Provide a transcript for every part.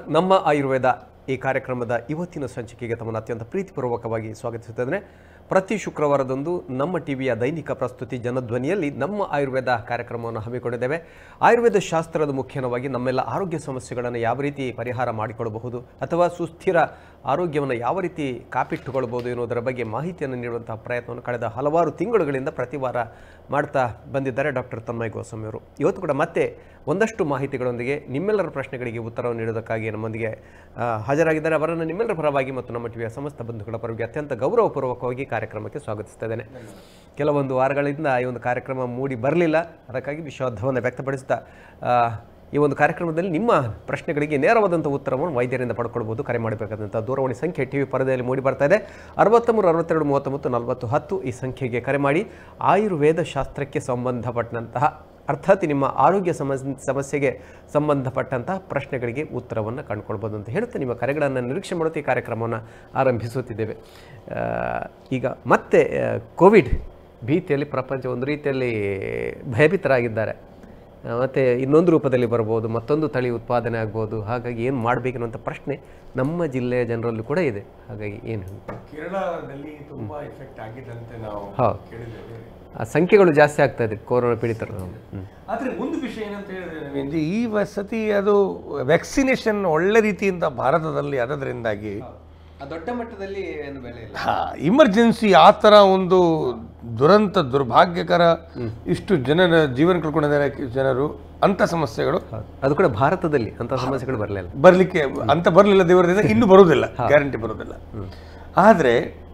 ನಮ್ಮ ಆಯುರ್ವೇದ ಈ ಕಾರ್ಯಕ್ರಮದ ಇವತ್ತಿನ ಸಂಚಿಕೆಗೆ ತಮ್ಮನ್ನು ಅತ್ಯಂತ ಪ್ರೀತಿಪೂರ್ವಕವಾಗಿ ಸ್ವಾಗತಿಸುತ್ತಿದ್ದೇನೆ ಪ್ರತಿ ಶುಕ್ರವಾರದಂದು ನಮ್ಮ ಟಿವಿಯ ದೈನಿಕ ಪ್ರಸ್ತುತಿ ಜನಧ್ವನಿಯಲ್ಲಿ ನಮ್ಮ ಆಯುರ್ವೇದ ಕಾರ್ಯಕ್ರಮವನ್ನು ಹಮ್ಮಿಕೊಂಡಿದ್ದೇವೆ ಆಯುರ್ವೇದ ಶಾಸ್ತ್ರದ ಮುಖ್ಯವಾಗಿ ನಮ್ಮೆಲ್ಲ ಆರೋಗ್ಯ ಸಮಸ್ಯೆಗಳನ್ನು ಯಾವ ರೀತಿ ಪರಿಹಾರ ಮಾಡಿಕೊಳ್ಳಬಹುದು ಅಥವಾ ಸುಸ್ಥಿರ ಆರೋಗ್ಯವನ್ನು ಯಾವ ರೀತಿ ಕಾಪಿಟ್ಟುಕೊಳ್ಬೋದು ಎನ್ನುವುದರ ಬಗ್ಗೆ ಮಾಹಿತಿಯನ್ನು ನೀಡುವಂತಹ ಪ್ರಯತ್ನವನ್ನು ಕಳೆದ ಹಲವಾರು ತಿಂಗಳುಗಳಿಂದ ಪ್ರತಿ ವಾರ ಮಾಡ್ತಾ ಬಂದಿದ್ದಾರೆ ಡಾಕ್ಟರ್ ತನ್ಮಯ್ ಗೋಸ್ವಾಮಿ ಅವರು ಇವತ್ತು ಕೂಡ ಮತ್ತೆ ಒಂದಷ್ಟು ಮಾಹಿತಿಗಳೊಂದಿಗೆ ನಿಮ್ಮೆಲ್ಲರ ಪ್ರಶ್ನೆಗಳಿಗೆ ಉತ್ತರವನ್ನು ನೀಡೋದಕ್ಕಾಗಿ ನಮ್ಮೊಂದಿಗೆ ಆ, ಹಾಜರಾಗಿದ್ದಾರೆ ಅವರನ್ನು ನಿಮ್ಮೆಲ್ಲರ ಪರವಾಗಿ ಮತ್ತು ನಮ್ಮ ಟಿವಿಯ ಸಮಸ್ತ ಬಂಧುಗಳ ಪರವಾಗಿ ಅತ್ಯಂತ ಗೌರವಪೂರ್ವಕವಾಗಿ ಕಾರ್ಯಕ್ರಮಕ್ಕೆ ಸ್ವಾಗತಿಸ್ತಾ ಇದ್ದೇನೆ ಕೆಲವೊಂದು ವಾರಗಳಿಂದ ಈ ಒಂದು ಕಾರ್ಯಕ್ರಮ ಮೂಡಿ ಬರಲಿಲ್ಲ ಅದಕ್ಕಾಗಿ ವಿಶ್ವಾಸವನ್ನು ವ್ಯಕ್ತಪಡಿಸ್ತಾ ಆ, ಈ ಒಂದು ಕಾರ್ಯಕ್ರಮದಲ್ಲಿ ನಿಮ್ಮ ಪ್ರಶ್ನೆಗಳಿಗೆ ನೇರವಾದಂಥ ಉತ್ತರವನ್ನು ವೈದ್ಯರಿಂದ ಪಡ್ಕೊಳ್ಬೋದು ಕರೆ ಮಾಡಬೇಕಾದಂಥ ದೂರವಾಣಿ ಸಂಖ್ಯೆ ಟಿ ವಿ ಪರದೆಯಲ್ಲಿ ಮೂಡಿ ಬರ್ತಾ ಇದೆ ಅರವತ್ತ್ಮೂರು ಅರವತ್ತೆರಡು ಮೂವತ್ತೊಂಬತ್ತು ನಲವತ್ತು ಹತ್ತು ಈ ಸಂಖ್ಯೆಗೆ ಕರೆ ಮಾಡಿ ಆಯುರ್ವೇದ ಶಾಸ್ತ್ರಕ್ಕೆ ಸಂಬಂಧಪಟ್ಟಂತಹ ಅರ್ಥಾತ್ ನಿಮ್ಮ ಆರೋಗ್ಯ ಸಮಸ್ ಸಮಸ್ಯೆಗೆ ಸಂಬಂಧಪಟ್ಟಂತಹ ಪ್ರಶ್ನೆಗಳಿಗೆ ಉತ್ತರವನ್ನು ಕಂಡುಕೊಳ್ಬೋದು ಅಂತ ಹೇಳುತ್ತೆ ನಿಮ್ಮ ಕರೆಗಳನ್ನು ನಿರೀಕ್ಷೆ ಮಾಡುತ್ತೆ ಈ ಕಾರ್ಯಕ್ರಮವನ್ನು ಆರಂಭಿಸುತ್ತಿದ್ದೇವೆ ಆ, ಈಗ ಮತ್ತೆ ಆ, ಕೋವಿಡ್ ಭೀತಿಯಲ್ಲಿ ಪ್ರಪಂಚ ಒಂದು ರೀತಿಯಲ್ಲಿ ಭಯಭೀತರಾಗಿದ್ದಾರೆ ಆ, ಮತ್ತೆ ಇನ್ನೊಂದು ರೂಪದಲ್ಲಿ ಬರ್ಬೋದು ಮತ್ತೊಂದು ತಳಿ ಉತ್ಪಾದನೆ ಆಗ್ಬೋದು ಹಾಗಾಗಿ ಏನು ಮಾಡಬೇಕನ್ನುವಂಥ ಪ್ರಶ್ನೆ ನಮ್ಮ ಜಿಲ್ಲೆಯ ಜನರಲ್ಲೂ ಕೂಡ ಇದೆ ಹಾಗಾಗಿ ಏನು ಕೇರಳದಲ್ಲಿ ತುಂಬಾ ಎಫೆಕ್ಟ್ ಆಗಿದೆ ಅಂತ ನಾವು ಹೌದು. ಕೇಳಿದ್ದೇವೆ ಆ ಸಂಖ್ಯೆಗಳು ಜಾಸ್ತಿ ಆಗ್ತಾ ಇದೆ ಕೊರೋನಾ ಪೀಡಿತರು ಹ್ಮ್. ಆದ್ರೆ ಒಂದು ವಿಷಯ ಏನಂತ ಹೇಳಿದ್ರೆ ನವೀನ್ಜಿ, ಈ ವಸತಿ ಅದು ವ್ಯಾಕ್ಸಿನೇಷನ್ ಒಳ್ಳೆ ರೀತಿಯಿಂದ ಭಾರತದಲ್ಲಿ ಆದದ್ರಿಂದಾಗಿ ದೊಡ್ಡ ಮಟ್ಟದಲ್ಲಿ ಏನು ಬೆಲೆ ಇಲ್ಲ ಇಮರ್ಜೆನ್ಸಿ ಆ ಥರ ಒಂದು ದುರಂತ ದುರ್ಭಾಗ್ಯಕರ ಇಷ್ಟು ಜನರ ಜೀವನ ಕಳ್ಕೊಂಡಿದ್ದಾರೆ ಜನರು ಅಂತ ಸಮಸ್ಯೆಗಳು ಅದು ಕೂಡ ಭಾರತದಲ್ಲಿ ಅಂತ ಸಮಸ್ಯೆಗಳು ಬರಲಿಲ್ಲ ಬರಲಿಕ್ಕೆ ಅಂತ ಬರಲಿಲ್ಲ ದೇವರದಿಂದ ಇನ್ನು ಬರುವುದಿಲ್ಲ ಗ್ಯಾರಂಟಿ ಬರುವುದಿಲ್ಲ ಆದರೆ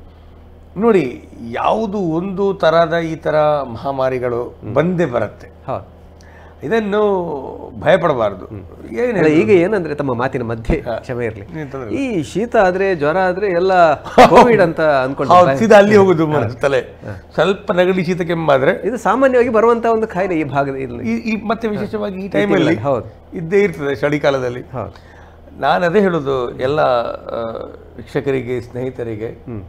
ನೋಡಿ ಯಾವುದು ಒಂದು ತರಹದ ಈ ಥರ ಮಹಾಮಾರಿಗಳು ಬಂದೇ ಬರುತ್ತೆ ಹೌದು ಇದನ್ನು ಭಯಪಡಬಾರದು ಏನು ಅಲ್ಲ, ಈಗ ಏನಂದ್ರೆ ತಮ್ಮ ಮಾತಿನ ಮಧ್ಯೆ ಕ್ಷಮೆ ಇರಲಿ ಏನ್ ತೊಂದ್ರೆ ಈ ಶೀತ ಆದ್ರೆ ಜ್ವರ ಆದ್ರೆ ಎಲ್ಲ ಕೋವಿಡ್ ಅಂತ ಅನ್ಕೊಂಡು ಹೌದು ಸೀದಾ ಅಲ್ಲಿ ಹೋಗುದು ಮನಸ್ಸು ತಲೆ ಸ್ವಲ್ಪ ನೆಗಡಿ ಶೀತ ಕೆಮ್ಮಾದ್ರೆ ಇದು ಸಾಮಾನ್ಯವಾಗಿ ಬರುವಂತ ಒಂದು ಕಾಯಿಲೆ ಈ ಭಾಗದಲ್ಲಿ ಈ ಈ ಮತ್ತೆ ವಿಶೇಷವಾಗಿ ಈ ಟೈಮಲ್ಲಿ ಹೌದು ಇದ್ದೇ ಇರ್ತದೆ ಚಳಿಗಾಲದಲ್ಲಿ ಹೌದು ನಾನು ಅದೇ ಹೇಳೋದು ಎಲ್ಲ ಆ, ವೀಕ್ಷಕರಿಗೆ ಸ್ನೇಹಿತರಿಗೆ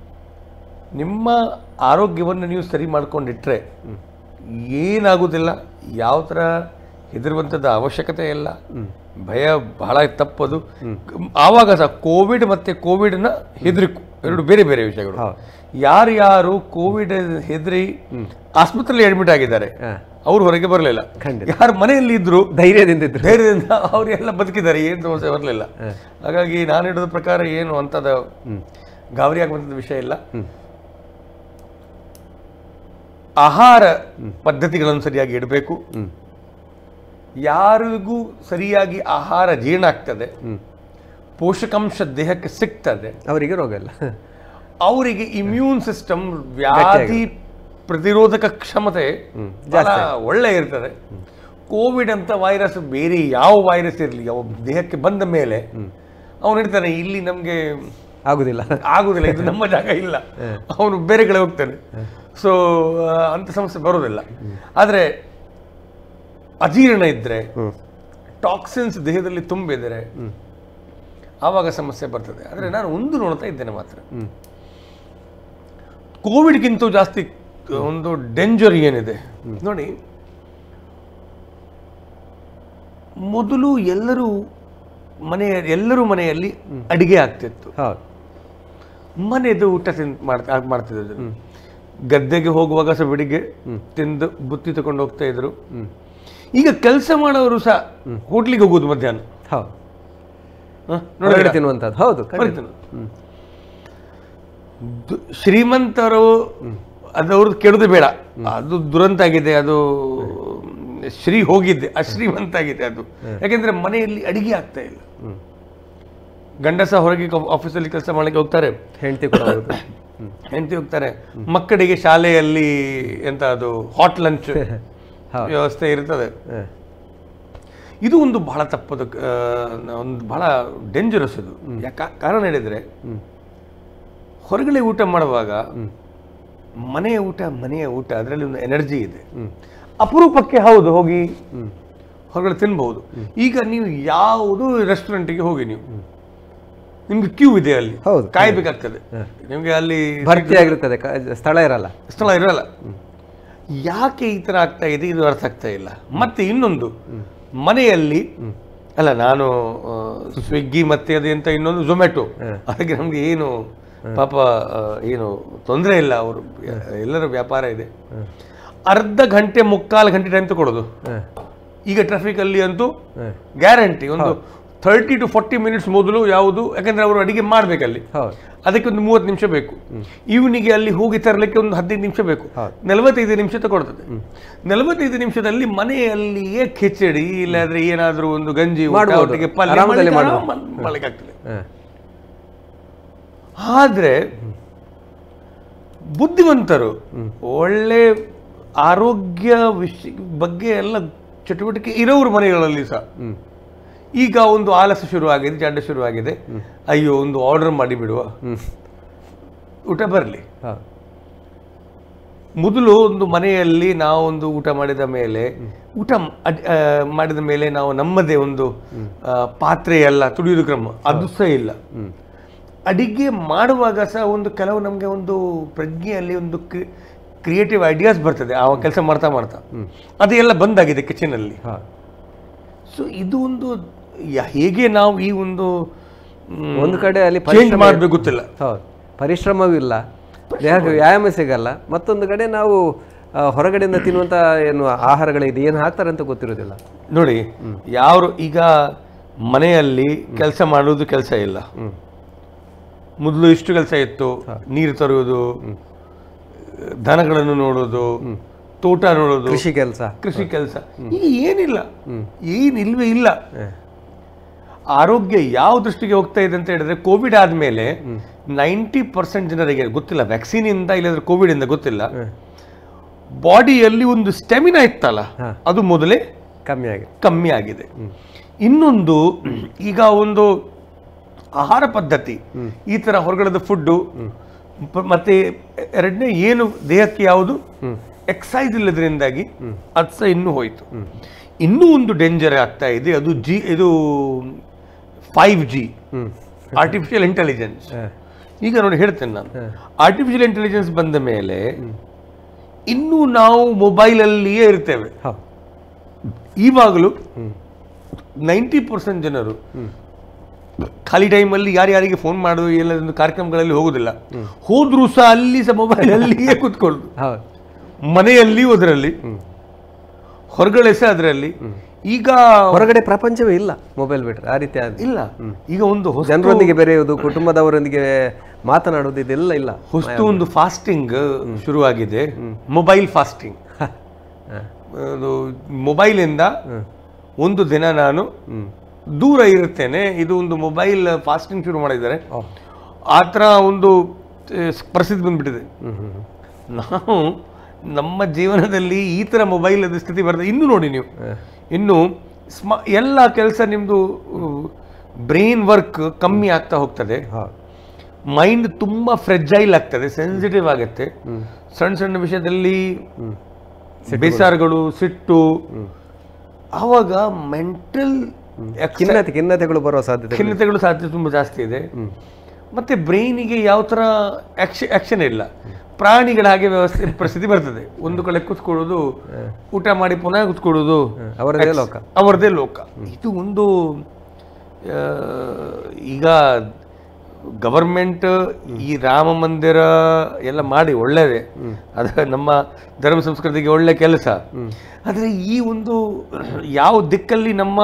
ನಿಮ್ಮ ಆರೋಗ್ಯವನ್ನು ನೀವು ಸರಿ ಮಾಡ್ಕೊಂಡಿಟ್ರೆ ಏನಾಗುವುದಿಲ್ಲ ಯಾವ ಥರ ಹೆದರುವಂಥದ್ದು ಅವಶ್ಯಕತೆ ಇಲ್ಲ ಭಯ ಬಹಳ ತಪ್ಪದು ಆವಾಗ ಸಹ ಕೋವಿಡ್ ಮತ್ತೆ ಕೋವಿಡ್ನ ಹೆದರಿಕು ಎರಡು ಬೇರೆ ಬೇರೆ ವಿಷಯಗಳು ಯಾರ್ಯಾರು ಕೋವಿಡ್ ಹೆದರಿ ಆಸ್ಪತ್ರೆಯಲ್ಲಿ ಅಡ್ಮಿಟ್ ಆಗಿದ್ದಾರೆ ಅವ್ರು ಹೊರಗೆ ಬರಲಿಲ್ಲ ಯಾರು ಮನೆಯಲ್ಲಿ ಇದ್ರು ಧೈರ್ಯದಿಂದ ಇದ್ರು ಧೈರ್ಯದಿಂದ ಅವರೆಲ್ಲ ಬದುಕಿದ್ದಾರೆ ಏನು ಸಮಸ್ಯೆ ಬರಲಿಲ್ಲ ಹಾಗಾಗಿ ನಾನು ಹಿಡಿದ ಪ್ರಕಾರ ಏನು ಅಂತದ ಗಾಬರಿ ಆಗುವಂಥದ್ದು ವಿಷಯ ಇಲ್ಲ ಆಹಾರ ಪದ್ಧತಿಗಳನ್ನು ಸರಿಯಾಗಿ ಇಡಬೇಕು ಯಾರಿಗೂ ಸರಿಯಾಗಿ ಆಹಾರ ಜೀರ್ಣ ಆಗ್ತದೆ ಪೋಷಕಾಂಶ ದೇಹಕ್ಕೆ ಸಿಗ್ತದೆ ಅವರಿಗೆ ರೋಗ ಇಲ್ಲ ಅವರಿಗೆ ಇಮ್ಯೂನ್ ಸಿಸ್ಟಮ್ ವ್ಯಾಧಿ ಪ್ರತಿರೋಧಕ ಕ್ಷಮತೆ ಬಹಳ ಒಳ್ಳೆ ಇರ್ತದೆ ಕೋವಿಡ್ ಅಂತ ವೈರಸ್ ಬೇರೆ ಯಾವ ವೈರಸ್ ಇರಲಿ ಅವ ದೇಹಕ್ಕೆ ಬಂದ ಮೇಲೆ ಅವನು ಹೇಳ್ತಾನೆ ಇಲ್ಲಿ ನಮಗೆ ಆಗುದಿಲ್ಲ ಆಗುದಿಲ್ಲ ಇದು ನಮ್ಮ ಜಾಗ ಇಲ್ಲ ಅವನು ಬೇರೆ ಕಡೆ ಹೋಗ್ತಾನೆ ಸೊ ಅಂತ ಸಮಸ್ಯೆ ಬರೋದಿಲ್ಲ ಆದರೆ ಅಜೀರ್ಣ ಇದ್ರೆ ಟಾಕ್ಸಿನ್ಸ್ ದೇಹದಲ್ಲಿ ತುಂಬಿದರೆ ಆವಾಗ ಸಮಸ್ಯೆ ಬರ್ತದೆ ಆದರೆ ನಾನು ಒಂದು ನೋಡ್ತಾ ಇದ್ದೇನೆ ಮಾತ್ರ ಕೋವಿಡ್ಗಿಂತ ಜಾಸ್ತಿ ಒಂದು ಡೇಂಜರ್ ಏನಿದೆ ನೋಡಿ ಮೊದಲು ಎಲ್ಲರೂ ಮನೆಯ ಎಲ್ಲರೂ ಮನೆಯಲ್ಲಿ ಅಡಿಗೆ ಆಗ್ತಿತ್ತು ಹೌದು ಮನೆದು ಊಟ ತಿನ್ ಮಾಡ್ತಾ ಮಾಡ್ತಿದ್ರು ಗದ್ದೆಗೆ ಹೋಗುವಾಗ ಸಹ ಬೆಳಿಗ್ಗೆ ತಿಂದು ಬುತ್ತಿ ತಗೊಂಡು ಹೋಗ್ತಾ ಇದ್ರು ಈಗ ಕೆಲಸ ಮಾಡೋರು ಸಹ ಹೋಟ್ಲಿಗೆ ಹೋಗುದು ಮಧ್ಯಾಹ್ನ ಹೌದು ಹ? ಹೊರಗಡೆ ತಿನ್ನುವಂಥದ್ದು ಹೌದು ಖಂಡಿತ. ಹೊರಗೆ ದು- ಶ್ರೀಮಂತರು ಅದವ್ರದ್ದು ಕೆಡೋದು ಬೇಡ ಅದು ದುರಂತ ಆಗಿದೆ ಅದು ಶ್ರೀ ಹೋಗಿದ್ದೆ ಅಶ್ರೀಮಂತ ಆಗಿದೆ ಅದು ಯಾಕೆಂದ್ರೆ ಮನೆಯಲ್ಲಿ ಅಡಿಗೆ ಆಗ್ತಾ ಇಲ್ಲ ಗಂಡಸ ಹೊರಗೆ ಆಫೀಸಲ್ಲಿ ಕೆಲಸ ಮಾಡಲಿಕ್ಕೆ ಹೋಗ್ತಾರೆ ಹೆಂಡತಿ ಕೂಡ ಹೌದು ಹೆಂಡತಿ ಹೋಗ್ತಾರೆ ಮಕ್ಕಳಿಗೆ ಶಾಲೆಯಲ್ಲಿ ಎಂತ ಅದು ಹಾಟ್ ಲಂಚ್ ವ್ಯವಸ್ಥೆ ಇರ್ತದೆ ಹ. ಇದು ಒಂದು ಬಹಳ ತಪ್ಪದ ಆ, ಒಂದು ಬಹಳ ಡೇಂಜರಸ್ ಇದು ಯಾಕ ಕಾರಣ ಹೇಳಿದ್ರೆ ಹೊರಗಡೆ ಊಟ ಮಾಡುವಾಗ ಮನೆಯ ಊಟ ಮನೆಯ ಊಟ ಅದರಲ್ಲಿ ಒಂದು ಎನರ್ಜಿ ಇದೆ ಅಪರೂಪಕ್ಕೆ ಹೌದು ಹೋಗಿ ಹೊರಗಡೆ ತಿನ್ಬಹುದು ಈಗ ನೀವು ಯಾವುದು ರೆಸ್ಟೋರೆಂಟಿಗೆ ಹೋಗಿ ನೀವು ನಿಮ್ಗೆ ಕ್ಯೂ ಇದೆ ಅಲ್ಲಿ ಹೌದು. ಕಾಯ್ಬೇಕಾಗ್ತದೆ ನಿಮ್ಗೆ ಅಲ್ಲಿ ಭರ್ತಿ ಆಗಿರುತ್ತದೆ ಕ- ಸ್ಥಳ ಇರಲ್ಲ ಸ್ಥಳ ಇರಲ್ಲ ಯಾಕೆ ಈ ತರ ಆಗ್ತಾ ಇದೆ ಇದು ಅರ್ಥ ಆಗ್ತಾ ಇಲ್ಲ ಮತ್ತೆ ಇನ್ನೊಂದು ಮನೆಯಲ್ಲಿ ಅಲ್ಲ ನಾನು ಆ, ಸ್ವಿಗ್ಗಿ ಮತ್ತೆ ಅದೆಂತ ಇನ್ನೊಂದು ಝೊಮ್ಯಾಟೊ ಅದಕ್ಕೆ ನಮ್ಗೆ ಏನು ಪಾಪ ಆ, ಏನು ತೊಂದರೆ ಇಲ್ಲ ಅವರು ಎಲ್ಲರ ವ್ಯಾಪಾರ ಇದೆ ಅರ್ಧ ಗಂಟೆ ಮುಕ್ಕಾಲು ಗಂಟೆ ಟೈಮ್ ತಗೊಳ್ಳೋದು ಹಾಂ ಈಗ ಟ್ರಾಫಿಕ್ ಅಲ್ಲಿ ಅಂತೂ ಹಾಂ ಗ್ಯಾರಂಟಿ ಒಂದು ಥರ್ಟಿ ಟು ಫೋರ್ಟಿ ಮಿನಿಟ್ಸ್ ಮೊದಲು ಯಾವುದು ಯಾಕಂದ್ರೆ ಅವರು ಅಡಿಗೆ ಮಾಡ್ಬೇಕಲ್ಲಿ ಹೌದು ಅದಕ್ಕೆ ಒಂದು ಮೂವತ್ತು ನಿಮಿಷ ಬೇಕು ಇವನಿಗೆ ಅಲ್ಲಿ ಹೋಗಿ ತರಲಿಕ್ಕೆ ಒಂದು ಹದಿನೈದು ನಿಮಿಷ ಬೇಕು ಹೌದು. ನಲವತ್ತೈದು ನಿಮಿಷ ತಗೊಳ್ತದೆ ನಲವತ್ತೈದು ನಿಮಿಷದಲ್ಲಿ ಮನೆಯಲ್ಲಿಯೇ ಕಿಚಡಿ ಇಲ್ಲಾದ್ರೆ ಏನಾದ್ರೂ ಒಂದು ಗಂಜಿ ಊಟ, ಮಾಡ್ಬೋದು. ಒಟ್ಟಿಗೆ ಪಲ್ಯ ಆರಾಮದಲ್ಲಿ ಮಾಡ್ಲಿಕ್ಕೆ ಮಾಡ್ಬೋದು. ಆರಾಮ ಮಾಡ್ಲಿಕ್ಕಾಗ್ತದೆ ಹಾಂ ಆದ್ರೆ ಬುದ್ಧಿವಂತರು ಒಳ್ಳೆ ಆರೋಗ್ಯ ವಿಷ ಬಗ್ಗೆ ಎಲ್ಲ ಚಟುವಟಿಕೆ ಇರೋರು ಮನೆಗಳಲ್ಲಿ ಸಹ ಹ್ಮ್ ಈಗ ಒಂದು ಆಲಸ್ಯ ಶುರುವಾಗಿದೆ ಜಡ್ಡ ಶುರುವಾಗಿದೆ ಅಯ್ಯೋ ಒಂದು ಆರ್ಡರ್ ಮಾಡಿ ಬಿಡುವ ಹ್ಮ್ ಊಟ ಬರಲಿ ಹೌದು ಮೊದಲು ಒಂದು ಮನೆಯಲ್ಲಿ ನಾವು ಒಂದು ಊಟ ಮಾಡಿದ ಮೇಲೆ ಊಟ ಮ್- ಅಡ್- ಆ, ಮಾಡಿದ ಮೇಲೆ ನಾವು ನಮ್ಮದೇ ಒಂದು ಆ, ಪಾತ್ರೆ ಎಲ್ಲ ತುಳಿಯುವುದು ಕ್ರಮ ಅದು ಸಹ ಇಲ್ಲ ಹ್ಮ್ ಅಡಿಗೆ ಮಾಡುವಾಗ ಸಹ ಒಂದು ಕೆಲವು ನಮಗೆ ಒಂದು ಪ್ರಜ್ಞೆಯಲ್ಲಿ ಒಂದು ಕ್ರಿಯೇಟಿವ್ ಐಡಿಯಾಸ್ ಬರ್ತದೆ ಆ ಕೆಲಸ ಮಾಡ್ತಾ ಮಾಡ್ತಾ ಅದೆಲ್ಲ ಬಂದಾಗಿದೆ ಕಿಚನಲ್ಲಿ ಹೌದು ಸೊ ಇದು ಒಂದು ಯ- ಹೇಗೆ ನಾವು ಈ ಒಂದು ಒಂದು ಕಡೆ ಅಲ್ಲಿ ಚೇಂಜ್ ಪರಿಶ್ರಮ ಮಾಡಬೇಕು ಗೊತ್ತಿಲ್ಲ ಹೌದು ಪರಿಶ್ರಮವಿಲ್ಲ ದೇಹಕ್ಕೆ ವ್ಯಾಯಾಮ ಸಿಗಲ್ಲ ಮತ್ತೊಂದು ಕಡೆ ನಾವು ಆ, ಹೊರಗಡೆಯಿಂದ ತಿನ್ನುವಂಥ ಏನು ಆಹಾರಗಳಿದೆ ಏನು ಹಾಕ್ತಾರೆ ಅಂತ ಗೊತ್ತಿರೋದಿಲ್ಲ ನೋಡಿ ಯಾರು ಈಗ ಮನೆಯಲ್ಲಿ ಕೆಲಸ ಮಾಡುವುದು ಕೆಲಸ ಇಲ್ಲ ಮೊದಲು ಇಷ್ಟು ಕೆಲಸ ಇತ್ತು ನೀರು ತರುವುದು ದನಗಳನ್ನು ನೋಡೋದು ತೋಟ ನೋಡೋದು ಕೃಷಿ ಕೆಲಸ ಕೃಷಿ ಕೆಲಸ ಈಗ ಏನಿಲ್ಲ ಏನಿಲ್ವೇ ಇಲ್ಲ ಆರೋಗ್ಯ ಯಾವ ದೃಷ್ಟಿಗೆ ಹೋಗ್ತಾ ಇದೆ ಅಂತ ಹೇಳಿದ್ರೆ ಕೋವಿಡ್ ಆದ್ಮೇಲೆ ನೈಂಟಿ ಪರ್ಸೆಂಟ್ ಜನರಿಗೆ ಗೊತ್ತಿಲ್ಲ ವ್ಯಾಕ್ಸಿನ್ ಇಂದ ಇಲ್ಲದ್ರೆ ಕೋವಿಡ್ ಇಂದ ಗೊತ್ತಿಲ್ಲ ಬಾಡಿಯಲ್ಲಿ ಒಂದು ಸ್ಟೆಮಿನಾ ಇತ್ತಲ್ಲ ಅದು ಮೊದಲೇ ಕಮ್ಮಿ ಆಗಿದೆ ಕಮ್ಮಿ ಆಗಿದೆ ಇನ್ನೊಂದು ಈಗ ಒಂದು ಆಹಾರ ಪದ್ಧತಿ ಈ ತರ ಹೊರಗಡೆದ ಫುಡ್ಡು ಮತ್ತೆ ಎರಡನೇ ಏನು ದೇಹಕ್ಕೆ ಯಾವುದು ಎಕ್ಸೈಸ್ ಇಲ್ಲದ್ರಿಂದಾಗಿ ಅದು ಸಹ ಇನ್ನೂ ಹೋಯ್ತು ಇನ್ನೂ ಒಂದು ಡೇಂಜರ್ ಆಗ್ತಾ ಇದೆ ಅದು ಜಿ ಇದು five G hmm artificial intelligence ಹ. ಈಗ ನೋಡಿ ಹೇಳ್ತೇನೆ ನಾನು ಆರ್ಟಿಫಿಷಿಯಲ್ ಇಂಟೆಲಿಜೆನ್ಸ್ ಬಂದ ಮೇಲೆ ಇನ್ನೂ ನಾವು ಮೊಬೈಲಲ್ಲಿಯೇ ಇರ್ತೇವೆ ಹೌದು ಈವಾಗಲೂ ನೈಂಟಿ ಪರ್ಸೆಂಟ್ ಜನರು ಖಾಲಿ ಟೈಮಲ್ಲಿ ಯಾರ್ಯಾರಿಗೆ ಫೋನ್ ಮಾಡೋದು ಎಲ್ಲದೊಂದು ಕಾರ್ಯಕ್ರಮಗಳಲ್ಲಿ ಹೋಗುದಿಲ್ಲ ಹೋದ್ರೂ ಸಹ ಅಲ್ಲಿ ಸಹ ಮೊಬೈಲಲ್ಲಿಯೇ ಕೂತ್ಕೊಳ್ಳೋದು ಹೌದು ಮನೆಯಲ್ಲಿ ಅದರಲ್ಲಿ ಹೊರಗಡೆ ಸಹ ಅದರಲ್ಲಿ ಈಗ ಹೊರಗಡೆ ಪ್ರಪಂಚವೇ ಇಲ್ಲ ಮೊಬೈಲ್ ಬಿಟ್ರೆ ಆ ರೀತಿ ಆದ ಇಲ್ಲ ಈಗ ಒಂದು ಹೊಸ ಜನರೊಂದಿಗೆ ಬೆರೆಯುವುದು ಕುಟುಂಬದವರೊಂದಿಗೆ ಮಾತನಾಡುವುದು ಇದೆಲ್ಲ ಇಲ್ಲ ಹೊಸ್ತು ಒಂದು ಫಾಸ್ಟಿಂಗ್ ಶುರುವಾಗಿದೆ ಮೊಬೈಲ್ ಫಾಸ್ಟಿಂಗ್ ಹ. ಅದು ಮೊಬೈಲಿಂದ ಒಂದು ದಿನ ನಾನು ದೂರ ಇರುತ್ತೇನೆ ಇದು ಒಂದು ಮೊಬೈಲ್ ಫಾಸ್ಟಿಂಗ್ ಶುರು ಮಾಡಿದ್ದಾರೆ ಆ ಥರ ಒಂದು ಆ, ಪರಿಸ್ಥಿತಿ ಬಂದ್ಬಿಟ್ಟಿದೆ ಹ್ಮ್ ಹ್ಮ್ ನಾವು ನಮ್ಮ ಜೀವನದಲ್ಲಿ ಈ ಥರ ಮೊಬೈಲ್ ಸ್ಥಿತಿ ಬರ್ತದೆ ಇನ್ನು ನೋಡಿ ನೀವು ಇನ್ನು ಸ್ಮ ಎಲ್ಲ ಕೆಲಸ ನಿಮ್ಮದು ಬ್ರೈನ್ ವರ್ಕ್ ಕಮ್ಮಿ ಆಗ್ತಾ ಹೋಗ್ತದೆ ಹೌದು ಮೈಂಡ್ ತುಂಬ ಫ್ರೆಜೈಲ್ ಆಗ್ತದೆ ಸೆನ್ಸಿಟಿವ್ ಆಗುತ್ತೆ ಸಣ್ಣ ಸಣ್ಣ ವಿಷಯದಲ್ಲಿ ಬೇಸಾರಗಳು ಸಿಟ್ಟು ಆವಾಗ ಮೆಂಟಲ್ ಖಿನ್ನತೆ ಖಿನ್ನತೆಗಳು ಬರುವ ಸಾಧ್ಯತೆ ಖಿನ್ನತೆಗಳು ಸಾಧ್ಯತೆ ತುಂಬ ಜಾಸ್ತಿ ಇದೆ ಮತ್ತೆ ಬ್ರೈನಿಗೆ ಯಾವ ಥರ ಆಕ್ಷನ್ ಆಕ್ಷನ್ ಇಲ್ಲ ಪ್ರಾಣಿಗಳ ಹಾಗೆ ವ್ಯವಸ್ಥೆ ಪರಿಸ್ಥಿತಿ ಬರ್ತದೆ ಒಂದು ಕಡೆ ಕೂತ್ಕೊಳ್ಳೋದು ಊಟ ಮಾಡಿ ಪುನಃ ಕೂತ್ಕೊಳ್ಳೋದು ಅವರದೇ ಲೋಕ ಅವರದೇ ಲೋಕ ಇದು ಒಂದು ಆ, ಈಗ ಗವರ್ಮೆಂಟ್ ಈ ರಾಮ ಮಂದಿರ ಎಲ್ಲ ಮಾಡಿ ಒಳ್ಳೆಯದೇ ಅದು ನಮ್ಮ ಧರ್ಮ ಸಂಸ್ಕೃತಿಗೆ ಒಳ್ಳೆ ಕೆಲಸ ಆದರೆ ಈ ಒಂದು ಯಾವ ದಿಕ್ಕಲ್ಲಿ ನಮ್ಮ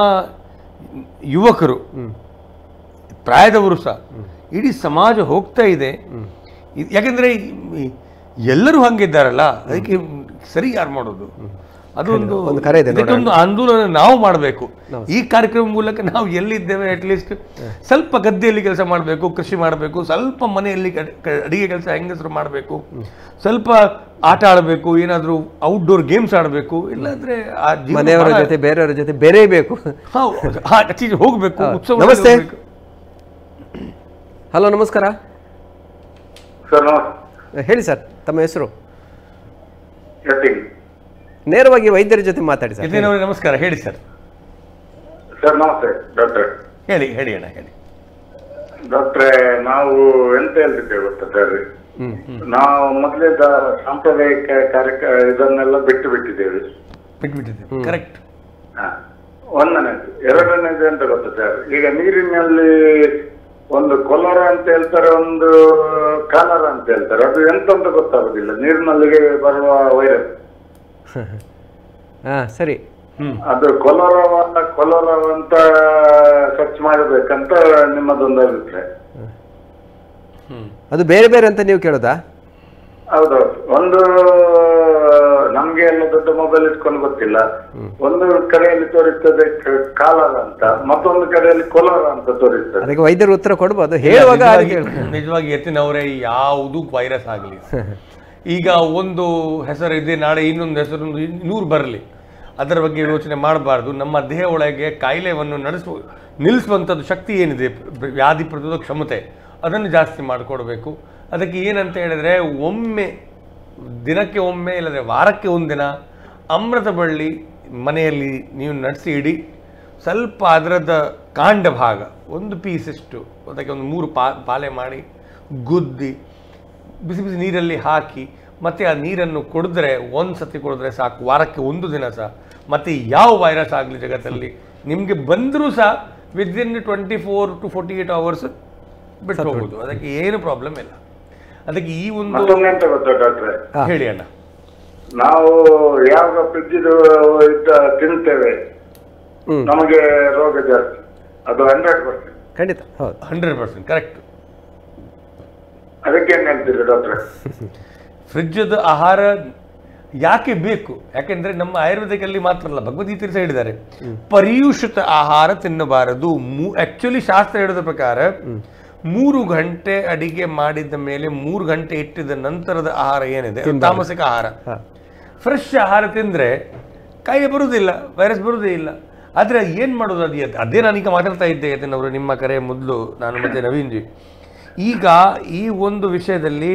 ಯುವಕರು ಪ್ರಾಯದವರು ಸಹ ಇಡೀ ಸಮಾಜ ಹೋಗ್ತಾ ಇದೆ ಇದ್- ಯಾಕಂದ್ರೆ ಈ- ಎಲ್ಲರೂ ಹಂಗಿದ್ದಾರಲ್ಲ ಅದಕ್ಕೆ ಸರಿ ಯಾರು ಮಾಡೋದು ಅದೊಂದು ಒಂದು ಕರೆ ಇದೆ ಇದಕ್ಕೊಂದು ಆಂದೋಲನ ನಾವು ಮಾಡಬೇಕು ಈ ಕಾರ್ಯಕ್ರಮ ಮೂಲಕ ನಾವು ಎಲ್ಲಿದ್ದೇವೆ ಅಟ್ಲೀಸ್ಟ್ ಸ್ವಲ್ಪ ಗದ್ದೆಯಲ್ಲಿ ಕೆಲಸ ಮಾಡಬೇಕು ಕೃಷಿ ಮಾಡಬೇಕು ಸ್ವಲ್ಪ ಮನೆಯಲ್ಲಿ ಕಡ್- ಕ- ಅಡಿಗೆ ಕೆಲಸ ಹೆಂಗಸರು ಮಾಡಬೇಕು ಸ್ವಲ್ಪ ಆಟ ಆಡಬೇಕು ಏನಾದರೂ ಔಟ್ಡೋರ್ ಗೇಮ್ಸ್ ಆಡಬೇಕು ಇಲ್ಲಾಂದ್ರೆ ಆ ಜೀವನ ಮನೆಯವರ ಬಹಳ- ಜೊತೆ ಬೇರೆಯವರ ಜೊತೆ ಬೆರೆಯಬೇಕು ಹೌದು. ಆ ಆಚೀಚೆ ಹೋಗ್ಬೇಕು ಉತ್ಸವ ನಮಸ್ತೆ. ಹಲೋ ನಮಸ್ಕಾರ ಸರ್ ನಮಸ್ತೆ ಹೇಳಿ ಸರ್ ತಮ್ಮ ಹೆಸರು ಎತ್ತಿಂಗ್ ನೇರವಾಗಿ ವೈದ್ಯರ ಜೊತೆ ಮಾತಾಡಿ ಸರ್ ಯತೀನವರೇ ನಮಸ್ಕಾರ ಹೇಳಿ ಸರ್ ಸರ್ ನಮಸ್ತೆ ಡಾಕ್ಟರ್ ಹೇಳಿ ಹೇಳಿ ಅಣ್ಣ ಹೇಳಿ ಡಾಕ್ಟ್ರೆ ನಾವು ಎಂತ ಹೇಳ್ತಿದ್ದೇವೆ ಗೊತ್ತಾ ಸರ್ ನಾವು ಮೊದಲಿದ್ದ ಸಾಂಪ್ರದಾಯಿಕ ಕಾರ್ಯಕ ಇದನ್ನೆಲ್ಲ ಬಿಟ್ಟು ಬಿಟ್ಟಿದ್ದೇವೆ ಬಿಟ್ಬಿಟ್ಟಿದ್ದೀವಿ ಕರೆಕ್ಟ್ ಹಾ. ಒಂದನೇದು ಎರಡನೇದು ಎಂತ ಗೊತ್ತಾ ಸರ್ ಈಗ ನೀರಿನಲ್ಲಿ ಒಂದು ಕೊಲರ ಅಂತ ಹೇಳ್ತಾರೆ ಒಂದು ಕಾಲರ ಅಂತ ಹೇಳ್ತಾರೆ ಅದು ಎಂತ ಅಂತ ಗೊತ್ತಾಗುದಿಲ್ಲ ನೀರಿನಲ್ಲಿಗೆ ಬರುವ ವೈರಸ್ ಹಾ ಸರಿ ಅದು ಕೊಲರವ ಕೊಲರವ ಅಂತ ಸರ್ಚ್ ಮಾಡಬೇಕಂತ ನಿಮ್ಮದೊಂದು ಅಭಿಪ್ರಾಯ ಅದು ಬೇರೆ ಬೇರೆ ಅಂತ ನೀವು ಕೇಳೋದಾ ಹೌದೌದು ಒಂದು ನಮ್ಗೆ ಎಲ್ಲ ದೊಡ್ಡ ಮೊಬೈಲ್ ಇಟ್ಕೊಂಡು ಗೊತ್ತಿಲ್ಲ ಒಂದು ಕಡೆಯಲ್ಲಿ ತೋರಿಸ್ತದೆ ಕ- ಕಾಲರ ಅಂತ ಮತ್ತೊಂದು ಕಡೆಯಲ್ಲಿ ಕೊಲರ ಅಂತ ತೋರಿಸ್ತದೆ ಅದಕ್ಕೆ ವೈದ್ಯರು ಉತ್ತರ ಕೊಡ್ಬೋದು ಹೇಳುವಾಗ ಅದಕ್ಕೆ ಹೇಳು. ನಿಜವಾಗಿ- ನಿಜವಾಗಿ ಎತ್ತಿನವರೇ ಯಾವುದು ವೈರಸ್ ಆಗಲಿ ಈಗ ಒಂದು ಹೆಸರು ಇದೆ ನಾಳೆ ಇನ್ನೊಂದು ಹೆಸರು ನೂರು ಬರಲಿ ಅದರ ಬಗ್ಗೆ ಯೋಚನೆ ಮಾಡಬಾರ್ದು ನಮ್ಮ ದೇಹ ಒಳಗೆ ಕಾಯಿಲೆಯನ್ನು ನಡೆಸುವ ನಿಲ್ಲಿಸುವಂಥದ್ದು ಶಕ್ತಿ ಏನಿದೆ ಪ್ರ- ವ್ಯಾಧಿ ಪ್ರತಿರೋಧಕ ಕ್ಷಮತೆ ಅದನ್ನು ಜಾಸ್ತಿ ಮಾಡಿಕೊಡ್ಬೇಕು ಅದಕ್ಕೆ ಏನಂತ ಹೇಳಿದ್ರೆ ಒಮ್ಮೆ ದಿನಕ್ಕೆ ಒಮ್ಮೆ ಇಲ್ಲದ್ರೆ ವಾರಕ್ಕೆ ಒಂದಿನ ಅಮೃತ ಬಳ್ಳಿ ಮನೆಯಲ್ಲಿ ನೀವು ನಡೆಸಿ ಇಡಿ ಸ್ವಲ್ಪ ಅದರದ ಕಾಂಡ ಭಾಗ ಒಂದು ಪೀಸಷ್ಟು ಅದಕ್ಕೆ ಒಂದು ಮೂರು ಪಾ ಪಾಲೆ ಮಾಡಿ ಗುದ್ದಿ ಬಿಸಿ ಬಿಸಿ ನೀರಲ್ಲಿ ಹಾಕಿ ಮತ್ತೆ ಆ ನೀರನ್ನು ಕುಡಿದ್ರೆ ಒಂದು ಸತಿ ಕುಡಿದ್ರೆ ಸಾಕು ವಾರಕ್ಕೆ ಒಂದು ದಿನ ಸಹ ಮತ್ತೆ ಯಾವ ವೈರಸ್ ಆಗಲಿ ಜಗತ್ತಲ್ಲಿ ನಿಮಗೆ ಬಂದರೂ ಸಹ within twenty four to forty eight hours ಬಿಟ್ಟು ಹೋಗೋದು ಅದಕ್ಕೆ ಏನು ಪ್ರಾಬ್ಲಮ್ ಇಲ್ಲ ಅದಕ್ಕೆ ಈ ಒಂದು ಮತ್ತೊಂದು ಎಂತ ಗೊತ್ತಾ ಡಾಕ್ಟ್ರೆ ಹಾ. ಹೇಳಿ ಅಣ್ಣ ನಾವು ಯಾವಾಗ ಫ್ರಿಜ್ಜಿದು ಇದ್ದ ತಿಂತೇವೆ ಹ್ಮ್. ನಮಗೆ ರೋಗ ಜಾಸ್ತಿ ಅದು ಹಂಡ್ರೆಡ್ ಪರ್ಸೆಂಟ್ ಖಂಡಿತ ಹೌದು ಹಂಡ್ರೆಡ್ ಪರ್ಸೆಂಟ್ ಕರೆಕ್ಟ್ ಅದಕ್ಕೆ ಏನ್ ಹೇಳ್ತೀರಿ ಡಾಕ್ಟ್ರೆ ಫ್ರಿಜ್ಜದ ಆಹಾರ ಯಾಕೆ ಬೇಕು ಯಾಕೆಂದ್ರೆ ನಮ್ಮ ಆಯುರ್ವೇದದಲ್ಲಿ ಮಾತ್ರ ಅಲ್ಲ ಭಗವದ್ಗೀತೆ ಸಹ ಹೇಳಿದ್ದಾರೆ ಪರಿಯುಷಿತ ಆಹಾರ ತಿನ್ನಬಾರದು ಆಕ್ಚುಲಿ ಶಾಸ್ತ್ರ ಹೇಳಿದ ಪ್ರಕಾರ ಮೂರು ಗಂಟೆ ಅಡಿಗೆ ಮಾಡಿದ ಮೇಲೆ ಮೂರು ಗಂಟೆ ಇಟ್ಟಿದ ನಂತರದ ಆಹಾರ ಏನಿದೆ ಅದು ತಾಮಸಿಕ ಆಹಾರ ಹಾ. ಫ್ರೆಶ್ ಆಹಾರ ತಿಂದ್ರೆ ಕಾಯಿಲೆ ಬರುವುದಿಲ್ಲ ವೈರಸ್ ಬರುವುದೇ ಇಲ್ಲ ಆದ್ರೆ ಏನ್ ಮಾಡೋದು ಅದು ಎದ್- ಅದೇ ನಾನೀಗ ಮಾತಾಡ್ತಾ ಇದ್ದೆ ಯತಿನವರು ನಿಮ್ಮ ಕರೆ ಮೊದಲು ನಾನು ಮತ್ತೆ ನವೀನ್ ಜಿ ಈಗ ಈ ಒಂದು ವಿಷಯದಲ್ಲಿ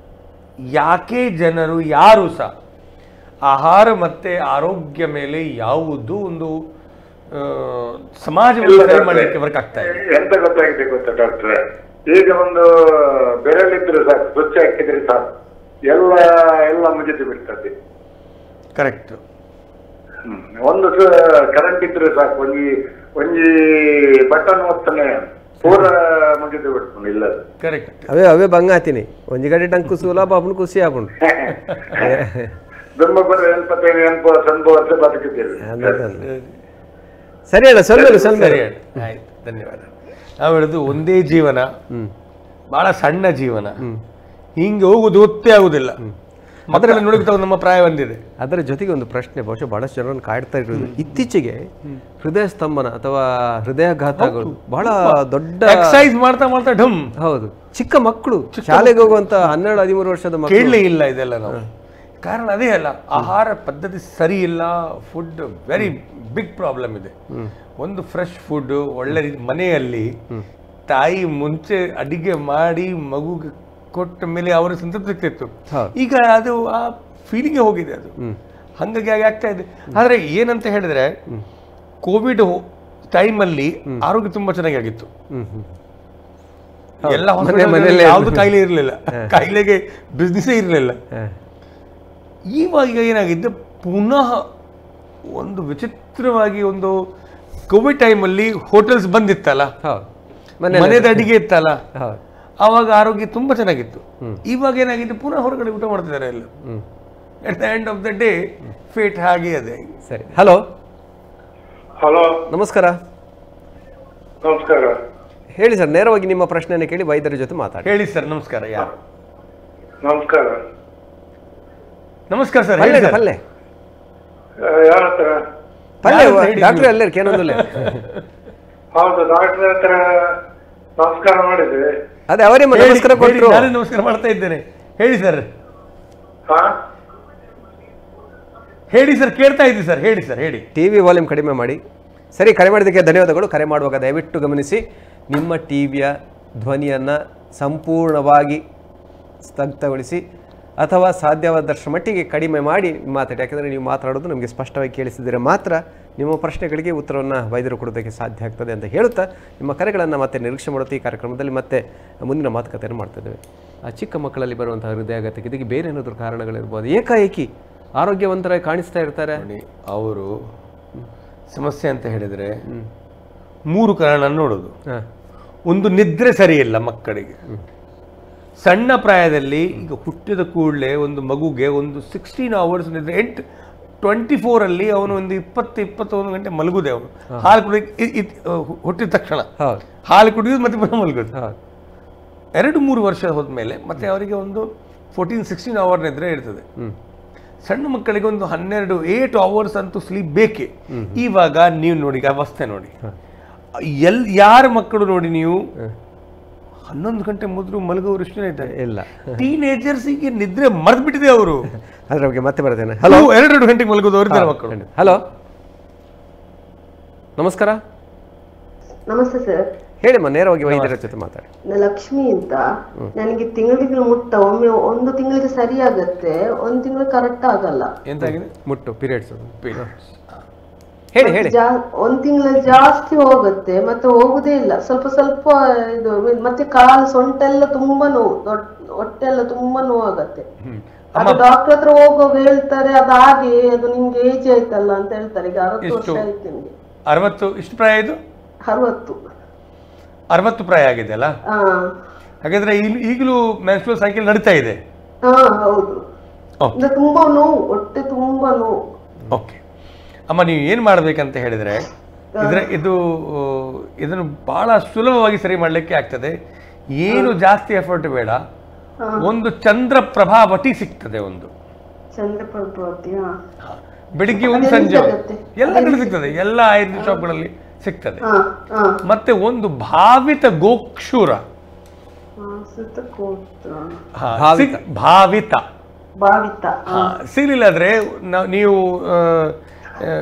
ಯಾಕೆ ಜನರು ಯಾರು ಸಹ ಆಹಾರ ಮತ್ತೆ ಆರೋಗ್ಯ ಮೇಲೆ ಯಾವುದು ಒಂದು ಆ, ಸಮಾಜವನ್ನು ಸರಿ ಮಾಡಲಿಕ್ಕೆ ವರ್ಕ್ ಆಗ್ತಾ ಇದೆ ಎಂತ ಗೊತ್ತಾಗಿದೆ ಗೊತ್ತಾ ಡಾಕ್ಟ್ರೆ ಈಗ ಒಂದು ಬೆರಳಿದ್ರೆ ಸಾಕು ಸ್ವಚ್ಛ ಹಾಕಿದ್ರೆ ಸಾಕು ಎಲ್ಲ ಎಲ್ಲ ಮುಗಿದು ಬಿಡ್ತದೆ ಕರೆಕ್ಟ್ ಹ್ಮ್. ಒಂದು ಕರೆಂಟ್ ಇದ್ರೆ ಸಾಕು ಒಂಜಿ ಒಂಜಿ ಬಟನ್ ಒತ್ತನೆ ಪೂರ ಮುಗಿದು ಬಿಡ್ತಾನೆ ಇಲ್ಲ ಕರೆಕ್ಟ್ ಅವೇ ಅವೇ ಬಂಗ ಆತೀನಿ ಒಂಜಿ ಗಡಿ ಟಂಗ್ ಕುಸೂಲ ಪಾಪನ್ ಖುಷಿ ಆಪುಂಡು ದುಂಬ ಬರ ಎಲ್ಪತ್ತೇನೆ ಎನ್ಪ ಸಂಭವ ಅಂತ ಬದುಕಿದ್ದೀರಿ ಸರಿ ಅಣ್ಣ ಸ್ವಲ್ಪ ಸ್ವಲ್ಪ ಸರಿ ಅಣ್ಣ. ಆಯ್ತು ಧನ್ಯವಾದ ನಾವು ಹೇಳುದು ಒಂದೇ ಜೀವನ ಬಹಳ ಸಣ್ಣ ಜೀವನ ಹಿಂಗೆ ಹೋಗುದು ಗೊತ್ತೇ ಆಗುದಿಲ್ಲ ಮಕ್ಕಳನ್ನು ನೋಡಿದಾಗ ನಮ್ಮ ಪ್ರಾಯ ಬಂದಿದೆ ಅದರ ಜೊತೆಗೆ ಒಂದು ಪ್ರಶ್ನೆ ಬಹುಶಃ ಬಹಳಷ್ಟು ಜನರನ್ನು ಕಾಡ್ತಾ ಇರೋದು ಇತ್ತೀಚೆಗೆ ಹೃದಯ ಸ್ತಂಭನ ಅಥವಾ ಹೃದಯಾಘಾತಗಳು ಬಹಳ ದೊಡ್ಡ ಎಕ್ಸೈಸ್ ಮಾಡ್ತಾ ಮಾಡ್ತಾ ಢಮ್ ಹೌದು ಚಿಕ್ಕ ಮಕ್ಕಳು ಶಾಲೆಗೆ ಹೋಗುವಂತ ಹನ್ನೆರಡು ಹದಿಮೂರು ವರ್ಷದ ಮಕ್ಕಳು ಕೇಳಲೇ ಇಲ್ಲ ಇದೆಲ್ಲ ನಾವು ಕಾರಣ ಅದೇ ಅಲ್ಲ ಆಹಾರ ಪದ್ಧತಿ ಸರಿ ಇಲ್ಲ ಫುಡ್ ವೆರಿ ಬಿಗ್ ಪ್ರಾಬ್ಲಮ್ ಇದೆ ಒಂದು ಫ್ರೆಶ್ ಫುಡ್ ಒಳ್ಳೆ ರೀತಿ ಮನೆಯಲ್ಲಿ ತಾಯಿ ಮುಂಚೆ ಅಡಿಗೆ ಮಾಡಿ ಮಗುಗೆ ಕೊಟ್ಟ ಮೇಲೆ ಅವರ ಸಂತೃಪ್ತಿ ಸಿಗ್ತಿತ್ತು ಹೌದು. ಈಗ ಅದು ಆ ಫೀಲಿಂಗ್ ಹೋಗಿದೆ ಅದು ಹಂಗಾಗಿ ಹಾಗೆ ಆಗ್ತಾ ಇದೆ ಆದ್ರೆ ಏನಂತ ಹೇಳಿದ್ರೆ ಕೋವಿಡ್ ಟೈಮಲ್ಲಿ ಆರೋಗ್ಯ ತುಂಬಾ ಚೆನ್ನಾಗಿತ್ತು ಹ್ಮ್ ಹ್ಮ್ ಎಲ್ಲ ಮನೆ- hospital ಗಳಲ್ಲಿ ಮನೆಯಲ್ಲೇ ಯಾವ್ದು ಕಾಯಿಲೆ ಇರಲಿಲ್ಲ ಕಾಯಿಲೆಗೆ ಬಿಸ್ನೆಸ್ಸೇ ಇರಲಿಲ್ಲ ಹ. ಇವಾಗ ಏನಾಗಿದೆ ಪುನಃ ಒಂದು ವಿಚಿತ್ರವಾಗಿ ಒಂದು ಕೋವಿಡ್ ಟೈಮಲ್ಲಿ ಹೋಟೆಲ್ಸ್ ಬಂದಿತ್ತಲ್ಲ ಹೌದು ಮನೆ ಮನೆದ ಅಡಿಗೆ ಇತ್ತಲ್ಲ ಹೌದು ಆವಾಗ ಆರೋಗ್ಯ ತುಂಬಾ ಚೆನ್ನಾಗಿತ್ತು ಇವಾಗ ಏನಾಗಿದೆ ಪುನಃ ಹೊರಗಡೆ ಊಟ ಮಾಡ್ತಿದ್ದಾರೆ ಎಲ್ಲ hmm at the end of the day fate ಹಾಗೆ ಅದೇ ಸರಿ ಹಲೋ ಹಲೋ ನಮಸ್ಕಾರ ನಮಸ್ಕಾರ ಹೇಳಿ ಸರ್ ನೇರವಾಗಿ ನಿಮ್ಮ ಪ್ರಶ್ನೆಯನ್ನು ಕೇಳಿ ವೈದ್ಯರ ಜೊತೆ ಮಾತಾಡಿ ಹೇಳಿ ಸರ್ ನಮಸ್ಕಾರ ಯಾರು ನಮಸ್ಕಾರ ನಮಸ್ಕಾರ ಸರ್ ಪಲ್ಲೆ ಹೇಳಿ ಸರ್ ಪಲ್ಲೆ ಯಾರ ಹತ್ರ ಪಲ್ಲೆ ಯಾರು ಹೇಳಿ ಡಾಕ್ಟರ್ ಅಲ್ಲೇ ಕೇನೊಂದಲ್ಲೇ ಹೌದು ಡಾಕ್ಟರ್ ಹತ್ರ ನಮಸ್ಕಾರ ಮಾಡಿದೆ ಅದೇ ಅವರೇ ಮ- ಹೇಳಿ, ನಮಸ್ಕಾರ ಹೇಳಿ, ಕೊಟ್ಟರು ನಾನೇ ನಮಸ್ಕಾರ ಮಾಡ್ತಾ ಇದ್ದೇನೆ ಹೇಳಿ ಸರ್ ಹಾ ಹೇಳಿ ಸರ್ ಕೇಳ್ತಾ ಇದ್ದೀವಿ ಸರ್ ಹೇಳಿ ಸರ್ ಹೇಳಿ ಟಿವಿ ವಾಲ್ಯೂಮ್ ಕಡಿಮೆ ಮಾಡಿ ಸರಿ ಕರೆ ಮಾಡಿದ್ದಕ್ಕೆ ಧನ್ಯವಾದಗಳು ಕರೆ ಮಾಡುವಾಗ ದಯವಿಟ್ಟು ಗಮನಿಸಿ ನಿಮ್ಮ ಟಿವಿಯ ಧ್ವನಿಯನ್ನು ಸಂಪೂರ್ಣವಾಗಿ ಸ್ತಬ್ಧಗೊಳಿಸಿ ಅಥವಾ ಸಾಧ್ಯವಾದಷ್ಟು ಮಟ್ಟಿಗೆ ಕಡಿಮೆ ಮಾಡಿ ಮಾತಾಡಿ ಯಾಕಂದರೆ ನೀವು ಮಾತಾಡೋದು ನಮಗೆ ಸ್ಪಷ್ಟವಾಗಿ ಕೇಳಿಸಿದರೆ ಮಾತ್ರ ನಿಮ್ಮ ಪ್ರಶ್ನೆಗಳಿಗೆ ಉತ್ತರವನ್ನು ವೈದ್ಯರು ಕೊಡೋದಕ್ಕೆ ಸಾಧ್ಯ ಆಗ್ತದೆ ಅಂತ ಹೇಳುತ್ತಾ ನಿಮ್ಮ ಕರೆಗಳನ್ನು ಮತ್ತೆ ನಿರೀಕ್ಷೆ ಮಾಡುತ್ತೆ ಈ ಕಾರ್ಯಕ್ರಮದಲ್ಲಿ ಮತ್ತೆ ಮುಂದಿನ ಮಾತುಕತೆಯನ್ನು ಮಾಡ್ತಿದ್ದೇವೆ ಆ ಚಿಕ್ಕ ಮಕ್ಕಳಲ್ಲಿ ಬರುವಂತಹ ಹೃದಯಾಘಾತಕ್ಕೆ ಇದಕ್ಕೆ ಬೇರೆ ಏನಾದರೂ ಕಾರಣಗಳಿರ್ಬೋದು ಏಕಾಏಕಿ ಆರೋಗ್ಯವಂತರಾಗಿ ಕಾಣಿಸ್ತಾ ಇರ್ತಾರೆ ನೋಡಿ ಅವರು ಸಮಸ್ಯೆ ಅಂತ ಹೇಳಿದರೆ ಮೂರು ಕಾರಣ ನೋಡೋದು ಹಾಂ ಒಂದು ನಿದ್ರೆ ಸರಿಯಿಲ್ಲ ಮಕ್ಕಳಿಗೆ ಸಣ್ಣ ಪ್ರಾಯದಲ್ಲಿ ಈಗ ಹುಟ್ಟಿದ ಕೂಡಲೇ ಒಂದು ಮಗುಗೆ ಒಂದು ಸಿಕ್ಸ್ಟೀನ್ ಅವರ್ಸ್ ನಿದ್ರೆ ಎಂಟು ಟ್ವೆಂಟಿ ಫೋರಲ್ಲಿ ಅವನು ಒಂದು ಇಪ್ಪತ್ತು ಇಪ್ಪತ್ತೊಂದು ಗಂಟೆ ಮಲಗುದೆ ಅವನು ಹಾಲು ಕುಡಿ ಇ- ಇ- ಹುಟ್ಟಿದ ತಕ್ಷಣ ಹೌದು ಹಾಲು ಕುಡಿಯೋದು ಮತ್ತೆ ಪುನಃ ಮಲಗೋದು ಹೌದು ಎರಡು ಮೂರು ವರ್ಷ ಹೋದ್ಮೇಲೆ ಮತ್ತೆ ಅವರಿಗೆ ಒಂದು ಫೋರ್ಟೀನ್ ಸಿಕ್ಸ್ಟೀನ್ ಅವರ್ ನಿದ್ರೆ ಇರ್ತದೆ ಹ್ಮ್. ಸಣ್ಣ ಮಕ್ಕಳಿಗೆ ಒಂದು ಹನ್ನೆರಡು ಏಟ್ ಅವರ್ಸ್ ಅಂತೂ ಸ್ಲೀಪ್ ಬೇಕೇ ಇವಾಗ ನೀವು ನೋಡಿ ಈಗ ಅವಸ್ಥೆ ನೋಡಿ ಎಲ್ ಯಾರ ಮಕ್ಕಳು ನೋಡಿ ನೀವು ಹನ್ನೊಂದು ಗಂಟೆ ಮೊದಲು ಮಲಗುವವರು ಇಷ್ಟೇ ಇದ್ದಾರೆ ಇಲ್ಲ ಟೀನೇಜರ್ಸಿಗೆ ನಿದ್ರೆ ಮರೆತು ಬಿಟ್ಟಿದೆ ಅವರು ಅದ್ರ ಬಗ್ಗೆ ಮತ್ತೆ ಬರ್ತೇನೆ ಹಲೋ ಎರಡೆರಡು ಗಂಟೆಗೆ ಮಲಗೋದವರು ಇದ್ದಾರೆ ಮಕ್ಕಳು ಹಲೋ ನಮಸ್ಕಾರ ನಮಸ್ತೆ ಸರ್ ಹೇಳಿಮ್ಮ ನೇರವಾಗಿ ವೈದ್ಯರ ಜೊತೆ ಮಾತಾಡಿ ನಾನು ಲಕ್ಷ್ಮಿ ಅಂತ ನನಗೆ ತಿಂಗಳಿಗೆ ಮುಟ್ಟ ಒಮ್ಮೆ ಒಂದು ತಿಂಗಳಿಗೆ ಸರಿ ಆಗತ್ತೆ ಒಂದು ತಿಂಗಳು ಕರೆಕ್ಟ್ ಆಗಲ್ಲ ಎಂತಾಗಿದೆ ಮುಟ್ಟು ಪೀರಿಯಡ್ಸ್ ಹೇಳಿ ಹೇಳಿ ಜಾ- ಒಂದ್ ತಿಂಗಳಲ್ಲಿ ಜಾಸ್ತಿ ಹೋಗುತ್ತೆ ಮತ್ತೆ ಹೋಗುದೇ ಇಲ್ಲ ಸ್ವಲ್ಪ ಸ್ವಲ್ಪ ಇದು ಮತ್ತೆ ಕಾಲು ಸೊಂಟ ಎಲ್ಲ ತುಂಬಾ ನೋವು ದೊಡ್ಡ ಹೊಟ್ಟೆ ಎಲ್ಲ ತುಂಬಾ ನೋವು ಆಗತ್ತೆ ಅದು ಡಾಕ್ಟರ್ ಹತ್ರ ಹೋಗುವಾಗ ಹೇಳ್ತಾರೆ ಅದು ಹಾಗೆ ಅದು ನಿಮ್ಗೆ ಏಜ್ ಆಯ್ತಲ್ಲ ಅಂತ ಹೇಳ್ತಾರೆ ಈಗ ಅರವತ್ತು ವರ್ಷ ಎಷ್ಟು? ಆಯ್ತು ನಿಮ್ಗೆ ಅರವತ್ತು ಇಷ್ಟು ಪ್ರಾಯ ಇದು ಅರವತ್ತು ಅರವತ್ತು ಪ್ರಾಯ ಆಗಿದೆ ಅಲ್ಲ ಹಾ ಹಾಗಾದ್ರೆ ಈಗ್- ಈಗಲೂ ಮೆನ್ಸ್ಟ್ರಲ್ ಸೈಕಲ್ ನಡೀತಾ ಇದೆ ಹಾ ಹೌದು ಓಕೆ ಇದು ತುಂಬಾ ನೋವು ಹೊಟ್ಟೆ ತುಂಬಾ ನೋವು ಓಕೆ ಅಮ್ಮ ನೀವು ಏನು ಮಾಡಬೇಕಂತ ಹೇಳಿದರೆ ಇದ್ರ ಇದು ಇದನ್ನು ಬಹಳ ಸುಲಭವಾಗಿ ಸರಿ ಮಾಡಲಿಕ್ಕೆ ಆಗ್ತದೆ ಏನು ಜಾಸ್ತಿ ಎಫರ್ಟ್ ಬೇಡ ಒಂದು ಚಂದ್ರ ಪ್ರಭಾವಟಿ ಸಿಗ್ತದೆ ಒಂದು ಚಂದ್ರಪ್ರಭಾವತಿ ಹಾ ಹಾ. ಬೆಳಿಗ್ಗೆ ಒಂದು ಅದೆಲ್ಲಿ ಸಂಜೆ ಸಿಗುತ್ತೆ? ಎಲ್ಲ ಕಡೆ ಸಿಗ್ತದೆ ಎಲ್ಲ ಆಯುರ್ವೇದ ಶಾಪ್ಗಳಲ್ಲಿ ಸಿಗ್ತದೆ ಹಾ ಹಾ ಮತ್ತೆ ಒಂದು ಭಾವಿತ ಗೋಕ್ಷೂರ ಹಾ, ಸುತ್ತಕೋತ ಹಾ, ಭಾವಿತ. ಸಿಗ್- ಭಾವಿತ ಭಾವಿತ ಹಾ, ಸಿಗ್ಲಿಲ್ಲ ಆದ್ರೆ ನಾವು ನೀವು ಆ, ಆ,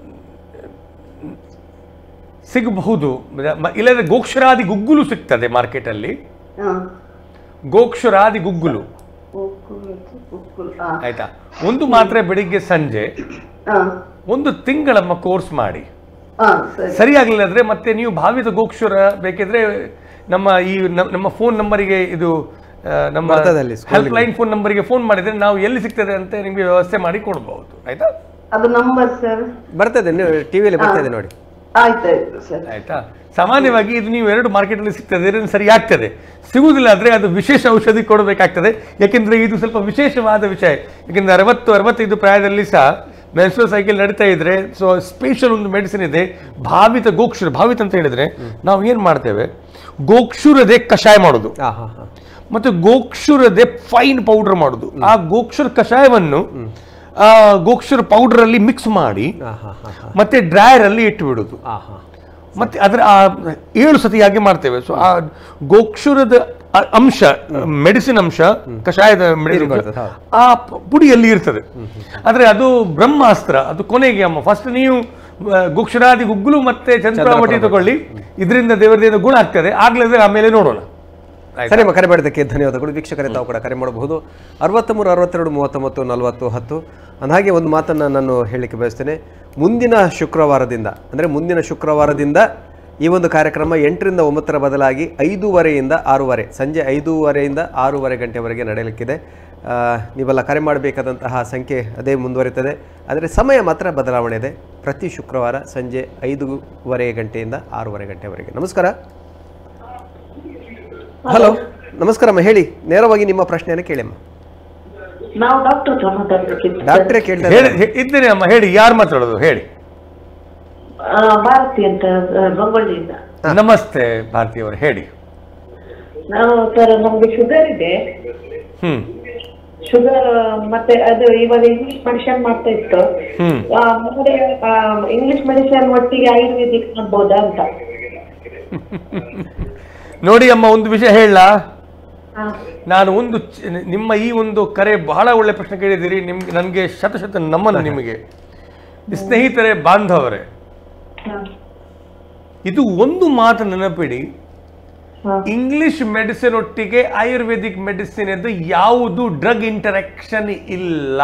ಸಿಗಬಹುದು ಮ- ಇಲ್ಲದ್ರೆ ಗೋಕ್ಷರಾದಿ ಗುಗ್ಗುಲು ಸಿಗ್ತದೆ ಮಾರ್ಕೆಟಲ್ಲಿ ಹಾ ಗೋಕ್ಷರಾದಿ ಗುಗ್ಗುಲು ಉಕ್ಕುಲು, ಉಕ್ಕುಲು, ಹಾ ಆಯ್ತಾ ಒಂದು ಮಾತ್ರೆ ಬೆಳಿಗ್ಗೆ ಸಂಜೆ ಹಾ ಒಂದು ತಿಂಗಳಮ್ಮ ಕೋರ್ಸ್ ಮಾಡಿ ಹಾ ಸರಿ ಸರಿಯಾಗಲಿಲ್ಲ ಅಂದ್ರೆ ಮತ್ತೆ ನೀವು ಭಾವಿತ ಗೋಕ್ಷುರ ಬೇಕಿದ್ರೆ ನಮ್ಮ ಈ ನ- ನಮ್ಮ ಫೋನ್ ನಂಬರಿಗೆ ಇದು ಆ, ನಮ್ಮ ಬರ್ತದೆ ಅಲ್ಲಿ ಹೆಲ್ಪ್ ಲೈನ್ ಫೋನ್ ನಂಬರಿಗೆ ಫೋನ್ ಮಾಡಿದ್ರೆ ನಾವು ಎಲ್ಲಿ ಸಿಗ್ತದೆ ಅಂತ ನಿಮಗೆ ವ್ಯವಸ್ಥೆ ಮಾಡಿ ಕೊಡಬಹುದು ಆಯ್ತಾ ಅದು ನಂಬರ್ ಸರ್ ಬರ್ತದೆ ನೀವು ಟಿವಿಯಲ್ಲಿ ಬರ್ತದೆ ನೋಡಿ ಆಯ್ತಾಯ್ತು ಸರ್ ಆಯ್ತಾ ಸಾಮಾನ್ಯವಾಗಿ ಇದು ನೀವು ಎರಡು ಮಾರ್ಕೆಟಲ್ಲಿ ಸಿಗ್ತದೆ ಇದರಿಂದ ಸರಿ ಆಗ್ತದೆ ಸಿಗುವುದಿಲ್ಲ ಆದರೆ ಅದು ವಿಶೇಷ ಔಷಧಿ ಕೊಡಬೇಕಾಗ್ತದೆ ಯಾಕೆಂದ್ರೆ ಇದು ಸ್ವಲ್ಪ ವಿಶೇಷವಾದ ವಿಷಯ ಯಾಕೆಂದ್ರೆ ಅರವತ್ತು ಅರವತ್ತೈದು ಪ್ರಾಯದಲ್ಲಿ ಸಹ ಮೆನ್ಸ್ಟ್ರಲ್ ಸೈಕಲ್ ನಡೀತಾ ಇದ್ರೆ ಸೊ ಸ್ಪೆಷಲ್ ಒಂದು ಮೆಡಿಸಿನ್ ಇದೆ ಭಾವಿತ ಗೋಕ್ಷುರ ಭಾವಿತ ಅಂತ ಹೇಳಿದ್ರೆ ನಾವು ಏನು ಮಾಡ್ತೇವೆ ಗೋಕ್ಷುರದೆ ಕಷಾಯ ಮಾಡೋದು ಹಾ ಹಾ ಹಾ ಮತ್ತು ಗೋಕ್ಷುರದೆ ಫೈನ್ ಪೌಡರ್ ಮಾಡೋದು ಆ ಗೋಕ್ಷುರ ಕಷಾಯವನ್ನು ಆ ಗೋಕ್ಷುರ ಪೌಡರ್ ಅಲ್ಲಿ ಮಿಕ್ಸ್ ಮಾಡಿ ಹಾ ಹಾ ಹಾ ಹಾ ಮತ್ತೆ ಡ್ರೈಯರ್ ಅಲ್ಲಿ ಇಟ್ಟು ಬಿಡುದು ಹಾ ಹಾ ಮತ್ತೆ ಅದರ ಆ ಏಳು ಸತಿಯಾಗಿ ಮಾಡ್ತೇವೆ ಸೊ ಆ ಗೋಕ್ಷುರದ ಅ- ಅಂಶ ಮೆಡಿಸಿನ್ ಅಂಶ ಕಷಾಯದ medicine ಬರ್ತದೆ, ಹೌದು. ಆ ಪ- ಪುಡಿಯಲ್ಲಿ ಇರ್ತದೆ ಆದ್ರೆ ಅದು ಬ್ರಹ್ಮಾಸ್ತ್ರ ಅದು ಕೊನೆಗೆ ಅಮ್ಮ ಫಸ್ಟ್ ನೀವು ಆ, ಗೋಕ್ಷರಾದಿ ಗುಗ್ಗುಲು ಮತ್ತೆ ಚಂದ್ರಾವಟಿ ತಗೊಳ್ಳಿ ಇದರಿಂದ ದೇವರದೇನು ಗುಣ ಆಗ್ತದೆ ಆಗ್ಲಿದ್ರೆ ಆಮೇಲೆ ನೋಡೋಣ ಆಯ್ತಾ? ಸರಿ ಅಮ್ಮ ಕರೆ ಮಾಡಿದ್ದಕ್ಕೆ ಧನ್ಯವಾದಗಳು ವೀಕ್ಷಕರೇ ತಾವು ಕೂಡ ಕರೆ ಮಾಡಬಹುದು ಅರವತ್ತ್ಮೂರು ಅರವತ್ತೆರಡು ಮೂವತ್ತೊಂಬತ್ತು ನಲವತ್ತು ಹತ್ತು ಅಂದಹಾಗೆ ಒಂದು ಮಾತನ್ನು ನಾನು ಹೇಳಲಿಕ್ಕೆ ಬಯಸ್ತೇನೆ ಮುಂದಿನ ಶುಕ್ರವಾರದಿಂದ ಅಂದರೆ ಮುಂದಿನ ಶುಕ್ರವಾರದಿಂದ ಈ ಒಂದು ಕಾರ್ಯಕ್ರಮ ಎಂಟರಿಂದ ಒಂಬತ್ತರ ಬದಲಾಗಿ ಐದೂವರೆಯಿಂದ ಆರೂವರೆ ಸಂಜೆ ಐದೂವರೆಯಿಂದ ಆರೂವರೆ ಗಂಟೆವರೆಗೆ ನಡೆಯಲಿಕ್ಕಿದೆ ಆ, ನೀವೆಲ್ಲ ಕರೆ ಮಾಡಬೇಕಾದಂತಹ ಸಂಖ್ಯೆ ಅದೇ ಮುಂದುವರಿತದೆ ಆದರೆ ಸಮಯ ಮಾತ್ರ ಬದಲಾವಣೆ ಇದೆ ಪ್ರತಿ ಶುಕ್ರವಾರ ಸಂಜೆ ಐದೂವರೆ ಗಂಟೆಯಿಂದ ಆರೂವರೆ ಗಂಟೆವರೆಗೆ ನಮಸ್ಕಾರ ಹಲೋ ನಮಸ್ಕಾರಮ್ಮ ಹೇಳಿ ನೇರವಾಗಿ ನಿಮ್ಮ ಪ್ರಶ್ನೆಯನ್ನು ಕೇಳಿಮ್ಮ ನಾವು ಡಾಕ್ಟರ್ ಹತ್ರ ಮಾತಾಡ್ಬೇಕಿತ್ತು ಡಾಕ್ಟ್ರೇ ಕೇಳ್ತಾ ಹೇಳಿ ಹೇ- ಇದ್ದೇನೆ ಅಮ್ಮ ಹೇಳಿ ಯಾರು ಮಾತಾಡೋದು ಹೇಳಿ ಆ, ಭಾರತಿ ಅಂತ ಆ, ಬಂಗೊಳ್ಳಿಯಿಂದ ನಮಸ್ತೆ ಭಾರತಿ ಅವರು ಹೇಳಿ ನಾವು ಸರ್ ನಮ್ಗೆ ಶುಗರ್ ಇದೆ ಹ್ಮ್ ಶುಗರ್ ಮತ್ತೆ ಅದು ಇವಾಗ ಇಂಗ್ಲಿಷ್ ಮೆಡಿಸಿನ್ ಮಾಡ್ತಾ ಇತ್ತು ಹ್ಮ್ ಆ, ಮತ್ತೆ ಇಂಗ್ಲಿಷ್ ಮೆಡಿಸಿನ್ ಒಟ್ಟಿಗೆ ಆಯುರ್ವೇದಿಕ್ ಮಾಡ್ಬೋದಾ ಅಂತ ನೋಡಿ ಅಮ್ಮ ಒಂದು ವಿಷಯ ಹೇಳ ಆ, ನಾನು ಒಂದು ಚ- ನಿಮ್ಮ ಈ ಒಂದು ಕರೆ ಬಹಳ ಒಳ್ಳೆ ಪ್ರಶ್ನೆ ಕೇಳಿದ್ದೀರಿ ನಿಮ್ಗೆ ನನಗೆ ಶತಶತ ನಮನ ನಿಮಗೆ ಸ್ನೇಹಿತರೆ ಬಾಂಧವರೇ ಆ, ಇದು ಒಂದು ಮಾತು ನೆನಪಿಡಿ ಆ, ಇಂಗ್ಲಿಷ್ ಮೆಡಿಸಿನ್ ಒಟ್ಟಿಗೆ ಆಯುರ್ವೇದಿಕ್ ಮೆಡಿಸಿನ್ ಎಂದು ಯಾವುದು ಡ್ರಗ್ ಇಂಟರಾಕ್ಷನ್ ಇಲ್ಲ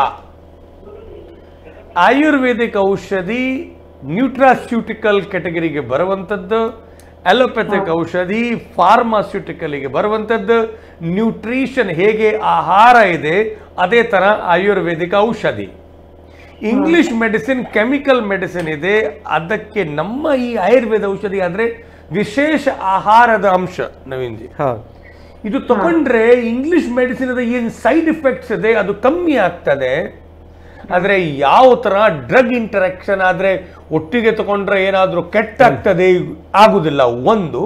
ಆಯುರ್ವೇದಿಕ್ ಔಷಧಿ ನ್ಯೂಟ್ರಾಸ್ಯೂಟಿಕಲ್ ಕೆಟಗರಿಗೆ ಬರುವಂಥದ್ದು ಅಲೋಪೆಥಿಕ್ ಔಷಧಿ ಫಾರ್ಮಾಸ್ಯೂಟಿಕಲ್ಗೆ ಬರುವಂಥದ್ದು ನ್ಯೂಟ್ರಿಷನ್ ಹೇಗೆ ಆಹಾರ ಇದೆ ಅದೇ ಥರ ಆಯುರ್ವೇದಿಕ್ ಔಷಧಿ ಇಂಗ್ಲಿಷ್ ಮೆಡಿಸಿನ್ ಕೆಮಿಕಲ್ ಮೆಡಿಸಿನ್ ಇದೆ ಅದಕ್ಕೆ ನಮ್ಮ ಈ ಆಯುರ್ವೇದ ಔಷಧಿ ಆದ್ರೆ ವಿಶೇಷ ಆಹಾರದ ಅಂಶ ನವೀನ್ಜಿ ಹೌದು ಇದು ತಗೊಂಡ್ರೆ ಇಂಗ್ಲಿಷ್ ಮೆಡಿಸಿನ್ ಏನ್ ಸೈಡ್ ಎಫೆಕ್ಟ್ಸ್ ಇದೆ ಅದು ಕಮ್ಮಿ ಆಗ್ತದೆ ಆದ್ರೆ ಯಾವ ತರ ಡ್ರಗ್ ಇಂಟರಾಕ್ಷನ್ ಆದ್ರೆ ಒಟ್ಟಿಗೆ ತಗೊಂಡ್ರೆ ಏನಾದ್ರೂ ಕೆಟ್ಟಾಗ್ತದೆ ಆಗುದಿಲ್ಲ ಒಂದು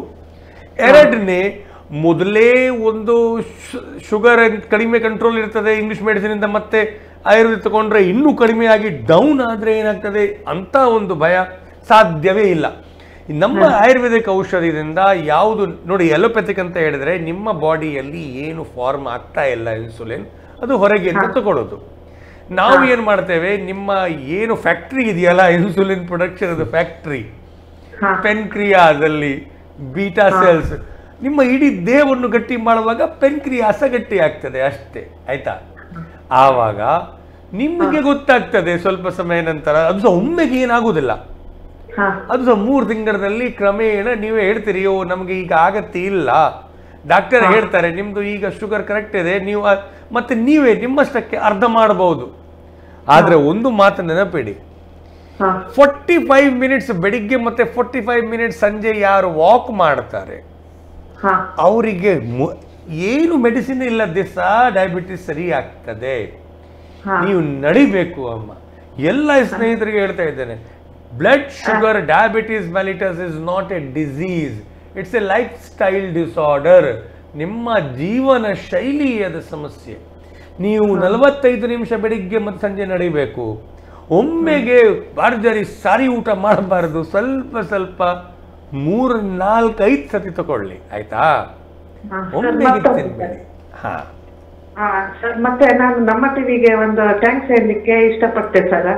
ಎರಡನೇ ಮೊದಲೇ ಒಂದು ಶುಗರ್ ಕಡಿಮೆ ಕಂಟ್ರೋಲ್ ಇರ್ತದೆ ಇಂಗ್ಲಿಷ್ ಮೆಡಿಸಿನ್ ಇಂದ ಮತ್ತೆ ಆಯುರ್ವೇದ ತಗೊಂಡ್ರೆ ಇನ್ನೂ ಕಡಿಮೆ ಆಗಿ ಡೌನ್ ಆದ್ರೆ ಏನಾಗ್ತದೆ ಅಂತ ಒಂದು ಭಯ ಸಾಧ್ಯವೇ ಇಲ್ಲ ನಮ್ಮ ಆಯುರ್ವೇದಿಕ್ ಔಷಧಿಯಿಂದ ಯಾವುದು ನೋಡಿ ಎಲೋಪೆಥಿಕ್ ಅಂತ ಹೇಳಿದ್ರೆ ನಿಮ್ಮ ಬಾಡಿಯಲ್ಲಿ ಏನು ಫಾರ್ಮ್ ಆಗ್ತಾ ಇಲ್ಲ ಇನ್ಸುಲಿನ್ ಅದು ಹೊರಗೆ ಅಂತ ತಗೊಳ್ಳೋದು ನಾವು ಏನು ಮಾಡ್ತೇವೆ ನಿಮ್ಮ ಏನು ಫ್ಯಾಕ್ಟ್ರಿ ಇದೆಯಲ್ಲ ಇನ್ಸುಲಿನ್ ಪ್ರೊಡಕ್ಷನ್ ಅದು ಫ್ಯಾಕ್ಟ್ರಿ ಹಾ ಪೆನ್ಕ್ರಿಯಾದಲ್ಲಿ ಬೀಟಾ ಸೆಲ್ಸ್ ನಿಮ್ಮ ಇಡೀ ದೇಹವನ್ನು ಗಟ್ಟಿ ಮಾಡುವಾಗ ಪೆನ್ಕ್ರಿಯಾಸ ಗಟ್ಟಿ ಆಗ್ತದೆ ಅಷ್ಟೇ ಆಯ್ತಾ ಆವಾಗ ನಿಮಗೆ ಗೊತ್ತಾಗ್ತದೆ ಸ್ವಲ್ಪ ಸಮಯ ನಂತರ ಅದು ಸಹ ಒಮ್ಮೆಗೆ ಏನಾಗುವುದಿಲ್ಲ ಹಾ ಅದು ಸಹ ಮೂರು ತಿಂಗಳಲ್ಲಿ ಕ್ರಮೇಣ ನೀವೇ ಹೇಳ್ತೀರಿ ಓ ನಮಗೆ ಈಗ ಆಗತ್ತೆ ಇಲ್ಲ ಡಾಕ್ಟರ್ ಹೇಳ್ತಾರೆ ನಿಮ್ದು ಈಗ ಶುಗರ್ ಕರೆಕ್ಟ್ ಇದೆ ನೀವು ಅ- ಮತ್ತೆ ನೀವೇ ನಿಮ್ಮಷ್ಟಕ್ಕೆ ಅರ್ಧ ಮಾಡಬಹುದು ಆದ್ರೆ ಒಂದು ಮಾತು ನೆನಪಿಡಿ ಹಾ ಫೋರ್ಟಿ ಫೈವ್ ಮಿನಿಟ್ಸ್ ಬೆಳಿಗ್ಗೆ ಮತ್ತೆ ಫೋರ್ಟಿ ಫೈವ್ ಮಿನಿಟ್ಸ್ ಸಂಜೆ ಯಾರು ವಾಕ್ ಮಾಡ್ತಾರೆ ಹಾ ಅವರಿಗೆ ಏನು ಮೆಡಿಸಿನ್ ಇಲ್ಲದೆ ಸಹ ಡಯಾಬಿಟಿಸ್ ಸರಿ ಆಗ್ತದೆ ಹಾ ನೀವು ನಡಿಬೇಕು ಅಮ್ಮ ಎಲ್ಲ ಸ್ನೇಹಿತರಿಗೆ ಹೇಳ್ತಾ ಇದ್ದೇನೆ blood sugar diabetes mellitus is not a disease it's a lifestyle disorder ನಿಮ್ಮ ಜೀವನ ಶೈಲಿಯದ ಸಮಸ್ಯೆ ನೀವು ನಲವತ್ತೈದು ನಿಮಿಷ ಬೆಳಿಗ್ಗೆ ಮತ್ತು ಸಂಜೆ ನಡಿಬೇಕು ಒಮ್ಮೆಗೆ ಭರ್ಜರಿ ಸಾರಿ ಊಟ ಮಾಡಬಾರದು ಸ್ವಲ್ಪ ಸ್ವಲ್ಪ ಮೂರು ನಾಲ್ಕು ಐದು ಸತಿ ತಗೊಳ್ಳಿ ಆಯ್ತಾ ಹಾ, ಸರ್, ಒಮ್ಮೆಗೆ ಮತ್ತೊಂದು ತಿನ್ಬೇಡಿ ಹಾ ಹಾ ಸರ್ ಮತ್ತೆ ನಾನು ನಮ್ಮ ಟಿವಿಗೆ ಒಂದು ಥ್ಯಾಂಕ್ಸ್ ಹೇಳಲಿಕ್ಕೆ ಇಷ್ಟಪಡ್ತೆ ಸರ್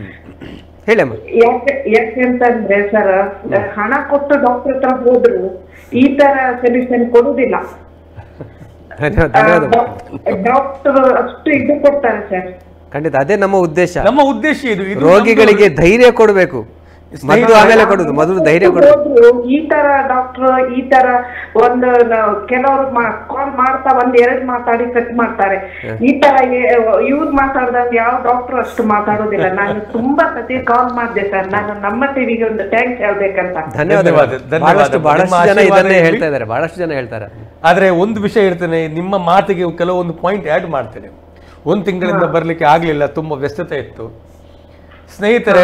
ಹೇಳಿ ಅಮ್ಮ ಯಾಕೆ ಯಾಕೆ ಅಂತಂದ್ರೆ ಸರ್ ಹಣ ಕೊಟ್ಟು ಡಾಕ್ಟರ್ ಹತ್ರ ಹೋದ್ರು ಈ ತರ ಸೊಲ್ಯೂಷನ್ ಕೊಡುದಿಲ್ಲ ಧನ್ಯವಾದ ಧನ್ಯವಾದ ಡಾಕ್ಟರ್ ಅಷ್ಟು ಇದು ಕೊಡ್ತಾರೆ ಸರ್ ಖಂಡಿತ ಅದೇ ನಮ್ಮ ಉದ್ದೇಶ ನಮ್ಮ ಉದ್ದೇಶ ಇದು ಇದು ರೋಗಿಗಳಿಗೆ ಧೈರ್ಯ ಕೊಡಬೇಕು ಮದ್ದು ಆಮೇಲೆ ಕೊಡುದು ಮೊದಲು ಧೈರ್ಯ ಕೊಡಬೇಕು ಹೋದ್ರು ಈ ತರ ಡಾಕ್ಟರ್ ಈ ತರ ಒಂದು ನ- ಕೆಲವರು ಕಾಲ್ ಮಾಡ್ತಾ ಒಂದ್ ಎರಡ್ ಮಾತಾಡಿ ಕಟ್ ಮಾಡ್ತಾರೆ ಈ ತರ ಇವ್ರು ಮಾತಾಡ್ದಂಗೆ ಯಾವ ಡಾಕ್ಟರ್ ಅಷ್ಟು ಮಾತಾಡೋದಿಲ್ಲ ನಾನು ತುಂಬಾ ಸತಿ ಕಾಲ್ ಮಾಡಿದೆ ಸರ್ ನಾನು ನಮ್ಮ ಟಿವಿಗೆ ಒಂದು ಥ್ಯಾಂಕ್ಸ್ ಹೇಳ್ಬೇಕಂತ ಧನ್ಯವಾದ ಧನ್ಯವಾದ, ಧನ್ಯವಾದ. ಬಹಳಷ್ಟು ಬಹಳಷ್ಟು ನಿಮ್ಮ ಜನ ಆಶೀರ್ವಾದ ಇದನ್ನೇ ಇರ್ಲಿ. ಹೇಳ್ತಾ ಇದ್ದಾರೆ ಬಹಳಷ್ಟು ಜನ ಹೇಳ್ತಾರೆ ಆದ್ರೆ ಒಂದು ವಿಷಯ ಹೇಳ್ತೇನೆ ನಿಮ್ಮ ಮಾತಿಗೆ ಕೆಲವೊಂದು ಪಾಯಿಂಟ್ ಆ್ಯಡ್ ಮಾಡ್ತೇನೆ ಒಂದು ತಿಂಗಳಿಂದ ಬರಲಿಕ್ಕೆ ಆಗಲಿಲ್ಲ ತುಂಬ ವ್ಯಸ್ತತೆ ಇತ್ತು ಸ್ನೇಹಿತರೆ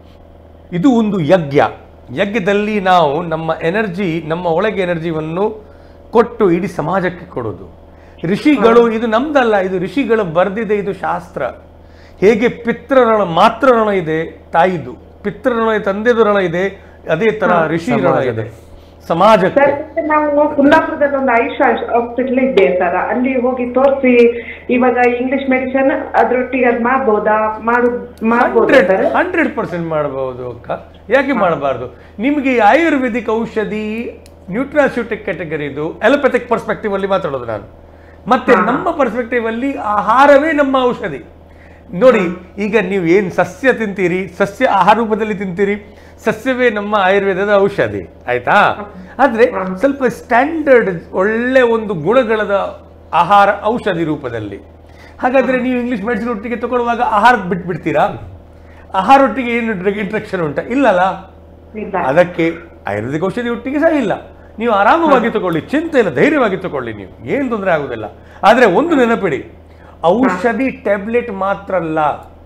ಇದು ಒಂದು ಯಜ್ಞ ಯಜ್ಞದಲ್ಲಿ ನಾವು ನಮ್ಮ ಎನರ್ಜಿ ನಮ್ಮ ಒಳಗೆ ಎನರ್ಜಿವನ್ನು ಕೊಟ್ಟು ಇಡೀ ಸಮಾಜಕ್ಕೆ ಕೊಡೋದು ಋಷಿಗಳು ಇದು ನಮ್ದಲ್ಲ ಇದು ಋಷಿಗಳು ಬರೆದಿದೆ ಇದು ಶಾಸ್ತ್ರ ಹೇಗೆ ಪಿತೃಋಣ ಮಾತೃಋಣ ಇದೆ ತಾಯಿದು ಪಿತೃಋಣ ತಂದೆದು ಋಣ ಇದೆ ಅದೇ ತರ ಋಷಿ ಋಣ ಇದೆ ಸಮಾಜಕ್ಕೆ ಸರ್ ಮತ್ತೆ ನಾವು ಕುಂದಾಪುರದಲ್ಲಿ ಒಂದು ಆಯುಷ್ ಹಾಸ್ಪಿಟಲ್ ಇದೆ ಸರ್ ಅಲ್ಲಿ ಹೋಗಿ ತೋರಿಸಿ ಇವಾಗ ಇಂಗ್ಲಿಷ್ ಮೆಡಿಸಿನ್ ಅದ್ರೊಟ್ಟಿಗೆ ಅದ್ ಮಾಡ್ಬೋದಾ ಮಾಡು ಮಾಡ್ಬೋದಾ ಹಂಡ್ರೆಡ್ ಸರ್ ಹಂಡ್ರೆಡ್ ಪರ್ಸೆಂಟ್ ಮಾಡಬಹುದು ಅಕ್ಕ ಯಾಕೆ ಮಾಡಬಾರ್ದು ನಿಮಗೆ ಈ ಆಯುರ್ವೇದಿಕ್ ಔಷಧಿ ನ್ಯೂಟ್ರಾಸ್ಯೂಟಿಕ್ ಕ್ಯಾಟಗರಿದು ಎಲೋಪೆಥಿಕ್ ಪರ್ಸ್ಪೆಕ್ಟಿವ್ ಅಲ್ಲಿ ಮಾತಾಡೋದು ನಾನು ಮತ್ತೆ ನಮ್ಮ ಪರ್ಸ್ಪೆಕ್ಟಿವ್ ಅಲ್ಲಿ ಆಹಾರವೇ ನಮ್ಮ ಔಷಧಿ ನೋಡಿ ಈಗ ನೀವು ಏನ್ ಸಸ್ಯ ತಿಂತೀರಿ ಸಸ್ಯ ಆಹಾರ ರೂಪದಲ್ಲಿ ತಿಂತೀರಿ ಸಸ್ಯವೇ ನಮ್ಮ ಆಯುರ್ವೇದದ ಔಷಧಿ ಆಯ್ತಾ ಆದ್ರೆ ಸ್ವಲ್ಪ ಸ್ಟ್ಯಾಂಡರ್ಡ್ ಒಳ್ಳೆ ಒಂದು ಗುಣಗಳದ ಆಹಾರ ಔಷಧಿ ರೂಪದಲ್ಲಿ ಹಾಗಾದ್ರೆ ನೀವು ಇಂಗ್ಲಿಷ್ ಮೆಡಿಸಿನ್ ಒಟ್ಟಿಗೆ ತಗೊಳ್ಳುವಾಗ ಆಹಾರ ಬಿಟ್ಬಿಡ್ತೀರಾ ಆಹಾರ ಒಟ್ಟಿಗೆ ಏನು ಡ್ರಗ್ ಇಂಟ್ರಕ್ಷನ್ ಉಂಟಾ ಇಲ್ಲಲ್ಲ ಇಲ್ಲ ಅದಕ್ಕೆ ಆಯುರ್ವೇದಿಕ್ ಔಷಧಿ ಒಟ್ಟಿಗೆ ಸಹ ಇಲ್ಲ ನೀವು ಆರಾಮವಾಗಿ ತಗೊಳ್ಳಿ ಚಿಂತೆ ಇಲ್ಲ ಧೈರ್ಯವಾಗಿ ತಗೊಳ್ಳಿ ನೀವು ಏನು ತೊಂದರೆ ಆಗುದಿಲ್ಲ ಆದ್ರೆ ಒಂದು ನೆನಪಿಡಿ ಔಷಧಿ ಟ್ಯಾಬ್ಲೆಟ್ ಮಾತ್ರ ಅಲ್ಲ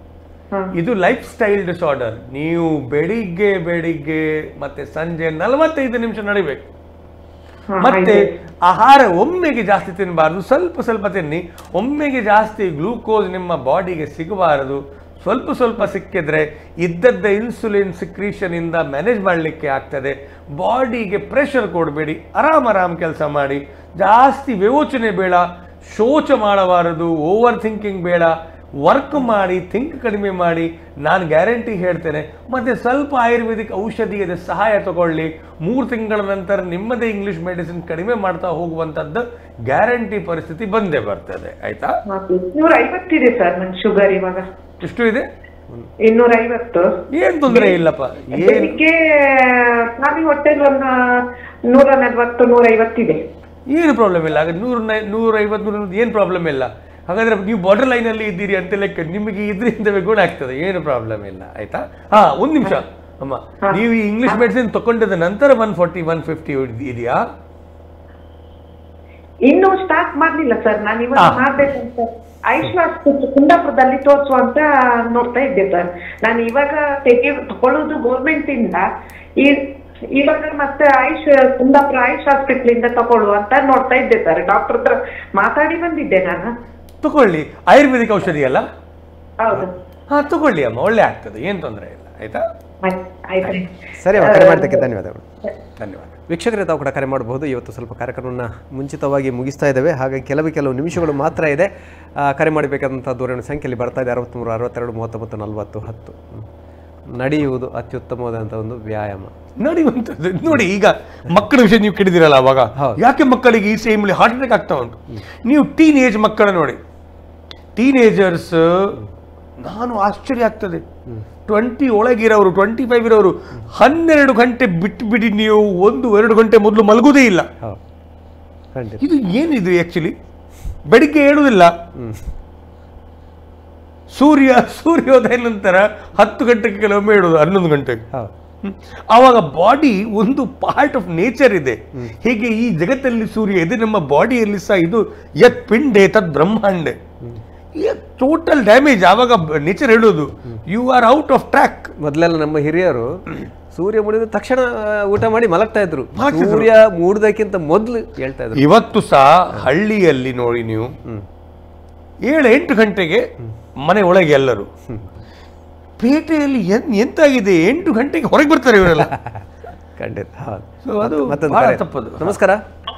ಇದು ಲೈಫ್ ಸ್ಟೈಲ್ ಡಿಸಾರ್ಡರ್ ನೀವು ಬೆಳಿಗ್ಗೆ ಬೆಳಿಗ್ಗೆ ಮತ್ತೆ ಸಂಜೆ ನಲವತ್ತೈದು ನಿಮಿಷ ನಡಿಬೇಕು ಹಾ, ಮತ್ತೆ ಆಯ್ತು. ಆಹಾರ ಒಮ್ಮೆಗೆ ಜಾಸ್ತಿ ತಿನ್ನಬಾರ್ದು ಸ್ವಲ್ಪ ಸ್ವಲ್ಪ ತಿನ್ನಿ ಒಮ್ಮೆಗೆ ಜಾಸ್ತಿ ಗ್ಲೂಕೋಸ್ ನಿಮ್ಮ ಬಾಡಿಗೆ ಸಿಗಬಾರದು ಸ್ವಲ್ಪ ಸ್ವಲ್ಪ ಸಿಕ್ಕಿದ್ರೆ ಇದ್ದದ್ದ ಇನ್ಸುಲಿನ್ ಸಿಕ್ರೀಷನ್ ಇಂದ ಮ್ಯಾನೇಜ್ ಮಾಡಲಿಕ್ಕೆ ಆಗ್ತದೆ ಬಾಡಿಗೆ ಪ್ರೆಷರ್ ಕೊಡಬೇಡಿ ಆರಾಮ್ ಆರಾಮ್ ಕೆಲಸ ಮಾಡಿ ಜಾಸ್ತಿ ವಿಮೋಚನೆ ಬೇಡ ಶೋಚ ಮಾಡಬಾರದು ಓವರ್ ಥಿಂಕಿಂಗ್ ಬೇಡ ವರ್ಕ್ ಮಾಡಿ ಥಿಂಕ್ ಕಡಿಮೆ ಮಾಡಿ ನಾನು ಗ್ಯಾರಂಟಿ ಹೇಳ್ತೇನೆ ಮತ್ತೆ ಸ್ವಲ್ಪ ಆಯುರ್ವೇದಿಕ್ ಔಷಧಿಯದ ಸಹಾಯ ತಗೊಳ್ಳಿ ಮೂರು ತಿಂಗಳ ನಂತರ ನಿಮ್ಮದೇ ಇಂಗ್ಲಿಷ್ ಮೆಡಿಸಿನ್ ಕಡಿಮೆ ಮಾಡ್ತಾ ಹೋಗುವಂಥದ್ದು ಗ್ಯಾರಂಟಿ ಪರಿಸ್ಥಿತಿ ಬಂದೇ ಬರ್ತದೆ ಆಯ್ತಾ ಇನ್ನೂರ ಐವತ್ತಿದೆ ಸರ್ ನನ್ ಶುಗರ್ ಇವಾಗ ಎಷ್ಟು ಇದೆ ಇನ್ನೂರ ಐವತ್ತು ಏನ್ ತೊಂದರೆ ಇಲ್ಲಪ್ಪ ಏನ್ ಬೆಳಿಗ್ಗೆ ಖಾಲಿ ಹೊಟ್ಟೆಲ್ ಒಂದು ನೂರ ನಲ್ವತ್ತು ನೂರ ಐವತ್ತಿದೆ ಏನು ಪ್ರಾಬ್ಲಮ್ ಇಲ್ಲ ಆಗ ನೂರ ನೂರ ಐವತ್ತು ನೂರ ಏನು ಪ್ರಾಬ್ಲಮ್ ಇಲ್ಲ ಹಾಗಾದ್ರೆ ನೀವು ಬಾರ್ಡರ್ ಲೈನಲ್ಲಿ ಇದ್ದೀರಿ ಅಂತ ಲೆಕ್ಕ ನಿಮಗೆ ಇದರಿಂದ ಗುಣ ಆಗ್ತದೆ ಏನು ಪ್ರಾಬ್ಲಮ್ ಇಲ್ಲ ಆಯ್ತಾ ಹಾ ಒಂದು ನಿಮಿಷ ಅಮ್ಮ ನೀವು ಈ ಇಂಗ್ಲಿಷ್ ಮೆಡಿಸಿನ್ ತಗೊಂಡಿದ ನಂತರ ಒನ್ ಫಾರ್ಟಿ ಒನ್ ಫಿಫ್ಟಿ ಇದೆಯಾ ಇನ್ನೂ ಸ್ಟಾರ್ಟ್ ಮಾಡ್ಲಿಲ್ಲ ಸರ್ ನಾನು ಇವಾಗ ಹಾ. ಮಾಡ್ಬೇಕಂತ ಐಶ್ವಾಸ್ ಕುಂದಾಪುರದಲ್ಲಿ ತೋರಿಸುವಂತ ನೋಡ್ತಾ ಇದ್ದೆ ಸರ್ ನಾನು ಇವಾಗ ತೆಗಿ ತಗೊಳ್ಳೋದು ಗೌರ್ಮೆಂಟ್ ಇಂದ ಈ- ಇವಾಗ ಮತ್ತೆ ಆಯುಷ್ ಕುಂದಾಪುರ ಆಯುಷ್ ಹಾಸ್ಪಿಟಲ್ ಇಂದ ತಗೊಳ್ಳುವ ಅಂತ ನೋಡ್ತಾ ಇದ್ದೆ ಸರ್ ಡಾಕ್ಟರ್ ಹತ್ರ ಮಾತಾಡಿ ಬಂದಿದ್ದೆ ನಾನು ತಗೊಳ್ಳಿ ಆಯುರ್ವೇದಿಕ್ ಔಷಧಿ ಅಲ್ಲ ಹೌದು ಹಾ ತಗೊಳ್ಳಿ ಅಮ್ಮ ಒಳ್ಳೆ ಆಗ್ತದೆ ಏನು ತೊಂದರೆ ಇಲ್ಲ ಆಯ್ತಾ ಆಯ್ತು ಆಯ್ತು ಸರಿ ಅಮ್ಮ ಕರೆ ಮಾಡಿದ್ದಕ್ಕೆ ಧನ್ಯವಾದಗಳು ಧನ್ಯವಾದ ವೀಕ್ಷಕರೇ ತಾವು ಕೂಡ ಕರೆ ಮಾಡಬಹುದು ಇವತ್ತು ಸ್ವಲ್ಪ ಕಾರ್ಯಕ್ರಮವನ್ನು ಮುಂಚಿತವಾಗಿ ಮುಗಿಸ್ತಾ ಇದ್ದೇವೆ ಹಾಗಾಗಿ ಕೆಲವು ಕೆಲವು ನಿಮಿಷಗಳು ಮಾತ್ರ ಇದೆ ಆ, ಕರೆ ಮಾಡಬೇಕಾದಂಥ ದೂರವಾಣಿ ಸಂಖ್ಯೆಯಲ್ಲಿ ಬರ್ತಾ ಇದೆ ಅರವತ್ತ್ಮೂರು ಅರವತ್ತೆರಡು ಮೂವತ್ತೊಂಬತ್ತು ನಲವತ್ತು ಹತ್ತು ಹ್ಮ್. ನಡೆಯುವುದು ಅತ್ಯುತ್ತಮವಾದಂಥ ಒಂದು ವ್ಯಾಯಾಮ ನಡೆಯುವಂಥದ್ದು ನೋಡಿ ಈಗ ಮಕ್ಕಳ ವಿಷಯ ನೀವು ಕೇಳಿದಿರಲ್ಲ ಅವಾಗ ಹೌದು. ಯಾಕೆ ಮಕ್ಕಳಿಗೆ ಈ ಸೇಮ್ಲಿ ಹಾರ್ಟ್ ಅಟ್ಯಾಕ್ ಆಗ್ತಾ ಉಂಟು ನೀವು ಟೀನ್ ಏಜ್ ಮಕ್ಕಳ ನೋಡಿ ಟೀನೇಜರ್ಸ್ ನಾನು ಆಶ್ಚರ್ಯ ಆಗ್ತದೆ ಟ್ವೆಂಟಿ ಒಳಗಿರೋರು ಟ್ವೆಂಟಿ ಫೈವ್ ಇರೋರು ಹನ್ನೆರಡು ಗಂಟೆ ಬಿಟ್ಟು ಬಿಡಿ ನೀವು ಒಂದು ಎರಡು ಗಂಟೆ ಮೊದಲು ಮಲಗುವುದೇ ಇಲ್ಲ ಹೌದು ಖಂಡಿತ ಇದು ಏನಿದು ಆ್ಯಕ್ಚುಲಿ ಬೆಳಿಗ್ಗೆ ಏಳುವುದಿಲ್ಲ ಸೂರ್ಯ ಸೂರ್ಯೋದಯ ನಂತರ ಹತ್ತು ಗಂಟೆಗೆ ಕೆಲವೊಮ್ಮೆ ಹೇಳುದು ಹನ್ನೊಂದು ಗಂಟೆಗೆ ಹೌದು ಹ್ಮ್. ಆವಾಗ ಬಾಡಿ ಒಂದು ಪಾರ್ಟ್ ಆಫ್ ನೇಚರ್ ಇದೆ ಹೇಗೆ ಈ ಜಗತ್ತಲ್ಲಿ ಸೂರ್ಯ ಇದೆ ನಮ್ಮ ಬಾಡಿಯಲ್ಲಿ ಸಹ ಇದು ಯತ್ ಪಿಂಡೆ ತದ್ ಬ್ರಹ್ಮಾಂಡೆ ಟೋಟಲ್ ಡ್ಯಾಮೇಜ್ ಆವಾಗ ನೇಚರ್ ಹೇಳೋದು you are out of track ಮೊದಲೆಲ್ಲ ನಮ್ಮ ಹಿರಿಯರು ಸೂರ್ಯ ಮುಡಿದ ತಕ್ಷಣ ಆ, ಊಟ ಮಾಡಿ ಮಲಗ್ತಾ ಇದ್ರು ಮಲಗ್ತಿದ್ರು. ಸೂರ್ಯ ಮೂಡದಕ್ಕಿಂತ ಮೊದಲು ಹೇಳ್ತಾ ಇದ್ರು ಇವತ್ತು ಸಹ ಹಳ್ಳಿಯಲ್ಲಿ ನೋಡಿ ನೀವು ಏಳು ಎಂಟು ಗಂಟೆಗೆ ಮನೆ ಒಳಗೆ ಎಲ್ಲರೂ ಪೇಟೆಯಲ್ಲಿ ಎನ್ ಎಂತಾಗಿದೆ ಎಂಟು ಗಂಟೆಗೆ ಹೊರಗೆ ಬರ್ತಾರೆ ಇವರೆಲ್ಲ ಖಂಡಿತ ಹೌದು ಸೊ ಅದು ಮತ್ತೊಂದು ಬಹಳ ಕರೆ. ತಪ್ಪದು ನಮಸ್ಕಾರ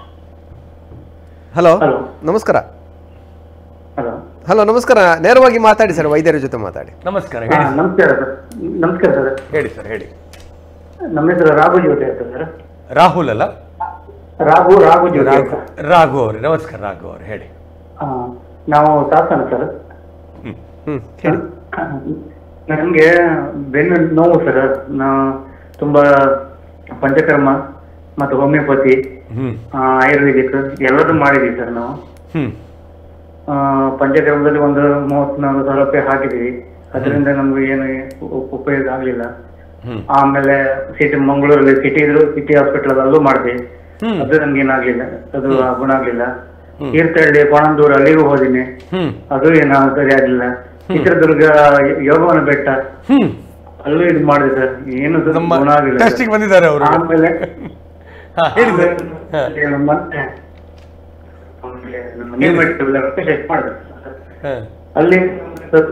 ಹಲೋ ಹಲೋ ನಮಸ್ಕಾರ ಹಲೋ ಹಲೋ ನಮಸ್ಕಾರ ನೇರವಾಗಿ ಮಾತಾಡಿ ಸರ್ ವೈದ್ಯರ ಜೊತೆ ಮಾತಾಡಿ ನಮಸ್ಕಾರ ಹಾ, ಹೇಳಿ ನಮಸ್ಕಾರ ಸರ್ ನಮಸ್ಕಾರ ಸರ್ ಹೇಳಿ ಸರ್ ಹೇಳಿ ನಮ್ಮ ಹೆಸರು ರಾಘು ಜ್ಯೋತಿ ಅಂತ ಸರ್ ರಾಹುಲ್ ಅಲ್ಲ ರಾಘು ರಾಘು ಜ್ಯೋತಿ ಅಂತ ರಾಘು ಅವರೇ ನಮಸ್ಕಾರ ರಾಘು ಅವ್ರೆ ಹೇಳಿ ಆ, ನಾವು ತಾಸನ ಸರ್ ಹ್ಮ್ ಹೇಳಿ ನನಗೆ ಬೆನ್ನು ನೋವು ಸರ್ ನಾ ತುಂಬಾ ಪಂಚಕರ್ಮ ಮತ್ತು ಹೋಮಿಯೋಪತಿ ಹ್ಮ್ ಆ, ಆಯುರ್ವೇದಿಕ್ ಎಲ್ಲದೂ ಮಾಡಿದೀವಿ ಸರ್ ನಾವು ಹ್ಮ್ ಆ, ಪಂಚಕರ್ಮದಲ್ಲಿ ಒಂದು ಮೂವತ್ನಾಲ್ಕು ಸಾವಿರ ರೂಪಾಯಿ ಹಾಕಿದೀವಿ ಅದರಿಂದ ನಮ್ಗೆ ಏನು ಉ- ಉಪಯೋಗ ಆಗ್ಲಿಲ್ಲ ಹ್ಮ್ ಆಮೇಲೆ ಸಿಟಿ ಮಂಗಳೂರಲ್ಲಿ ಸಿಟಿ ಇದ್ರು ಸಿಟಿ ಹಾಸ್ಪಿಟಲ್ ಅಲ್ಲೂ ಮಾಡಿದೆ ಹ್ಮ್. ಅದು ನಮ್ಗೆ ಏನಾಗ್ಲಿಲ್ಲ ಅದು ಗುಣ ಆಗ್ಲಿಲ್ಲ ತೀರ್ಥಹಳ್ಳಿ ಕೋಣಂದೂರು ಅಲ್ಲಿಗೂ ಹೋದಿನಿ ಹ್ಮ್ ಅದು ಏನೋ ಸರಿ ಆಗ್ಲಿಲ್ಲ ಚಿತ್ರದುರ್ಗ ಯೋಗವನ ಬೆಟ್ಟ ಹ್ಮ್ ಅಲ್ಲೂ ಇದು ಮಾಡಿದೆ ಸರ್ ಏನು ಸರ್ ನಮ್ಮ ಗುಣ ಆಗಿಲ್ಲ ಸರ್. ಟೆಸ್ಟಿಗೆ ಬಂದಿದ್ದಾರೆ ಅವರು ಆಮೇಲೆ ಹಾ ಹೇಳಿ ಸರ್ ಹಾ, ಆಮೇಲೆ ಮತ್ತೆ ಆಮೇಲೆ ನಮ್ಮ new medical check ಮಾಡಿದೆ ಸರ್. ಹಾ. ಅಲ್ಲಿ ಸರ್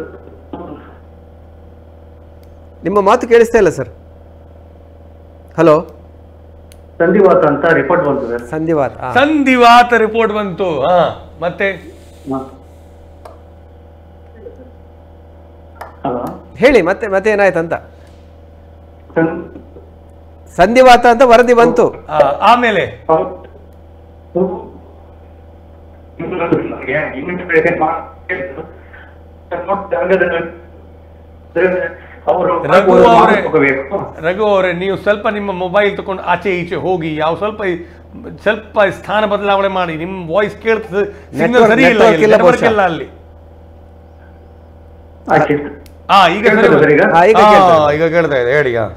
ನಿಮ್ಮ ಮಾತು ಕೇಳಿಸ್ತಾ ಇಲ್ಲ ಸರ್ ಹಲೋ ಸಂಧಿವಾತ ಅಂತ ರಿಪೋರ್ಟ್ ಬಂತು ಸರ್ ಸಂಧಿವಾತ್ ಆ, ಸಂಧಿವಾತ ರಿಪೋರ್ಟ್ ಬಂತು ಹಾ ಮತ್ತೆ ಹಲೋ ಹೇಳಿ ಮತ್ತೆ ಮತ್ತೆ ಏನಾಯ್ತಂತ ಸಂಧಿವಾತ ಅಂತ ವರದಿ ಬಂತು ಆ, ಆಮೇಲೆ ಅವರು ರಘು ಅವರೇ ತಗೋಬೇಕು ರಘು ಅವರೇ ನೀವು ಸ್ವಲ್ಪ ನಿಮ್ಮ ಮೊಬೈಲ್ ತಗೊಂಡು ಆಚೆ ಈಚೆ ಹೋಗಿ ಯಾವ ಸ್ವಲ್ಪ ಈ- ಸ್ವಲ್ಪ ಸ್ಥಾನ ಬದಲಾವಣೆ ಮಾಡಿ ನಿಮ್ಮ ವಾಯ್ಸ್ ಕೇಳ್ತದೆ ಸಿಗ್ನಲ್ Network- ಸರಿ ಇಲ್ಲ network ಇಲ್ಲಿ, ಇಲ್ಲ network ಬಹುಶಃ. ಇಲ್ಲ ಅಲ್ಲಿ ಆಯ್ತು. ಹಾ ಈಗ ಸರಿ ಕೇಳ್ತದೆ ಸರ್ ಈಗ? ಹಾ, ಈಗ ಹಾ, ಕೇಳ್ತಾ ಇದೆ. ಈಗ ಕೇಳ್ತಾ ಇದೆ ಹೇಳಿ ಹಾ.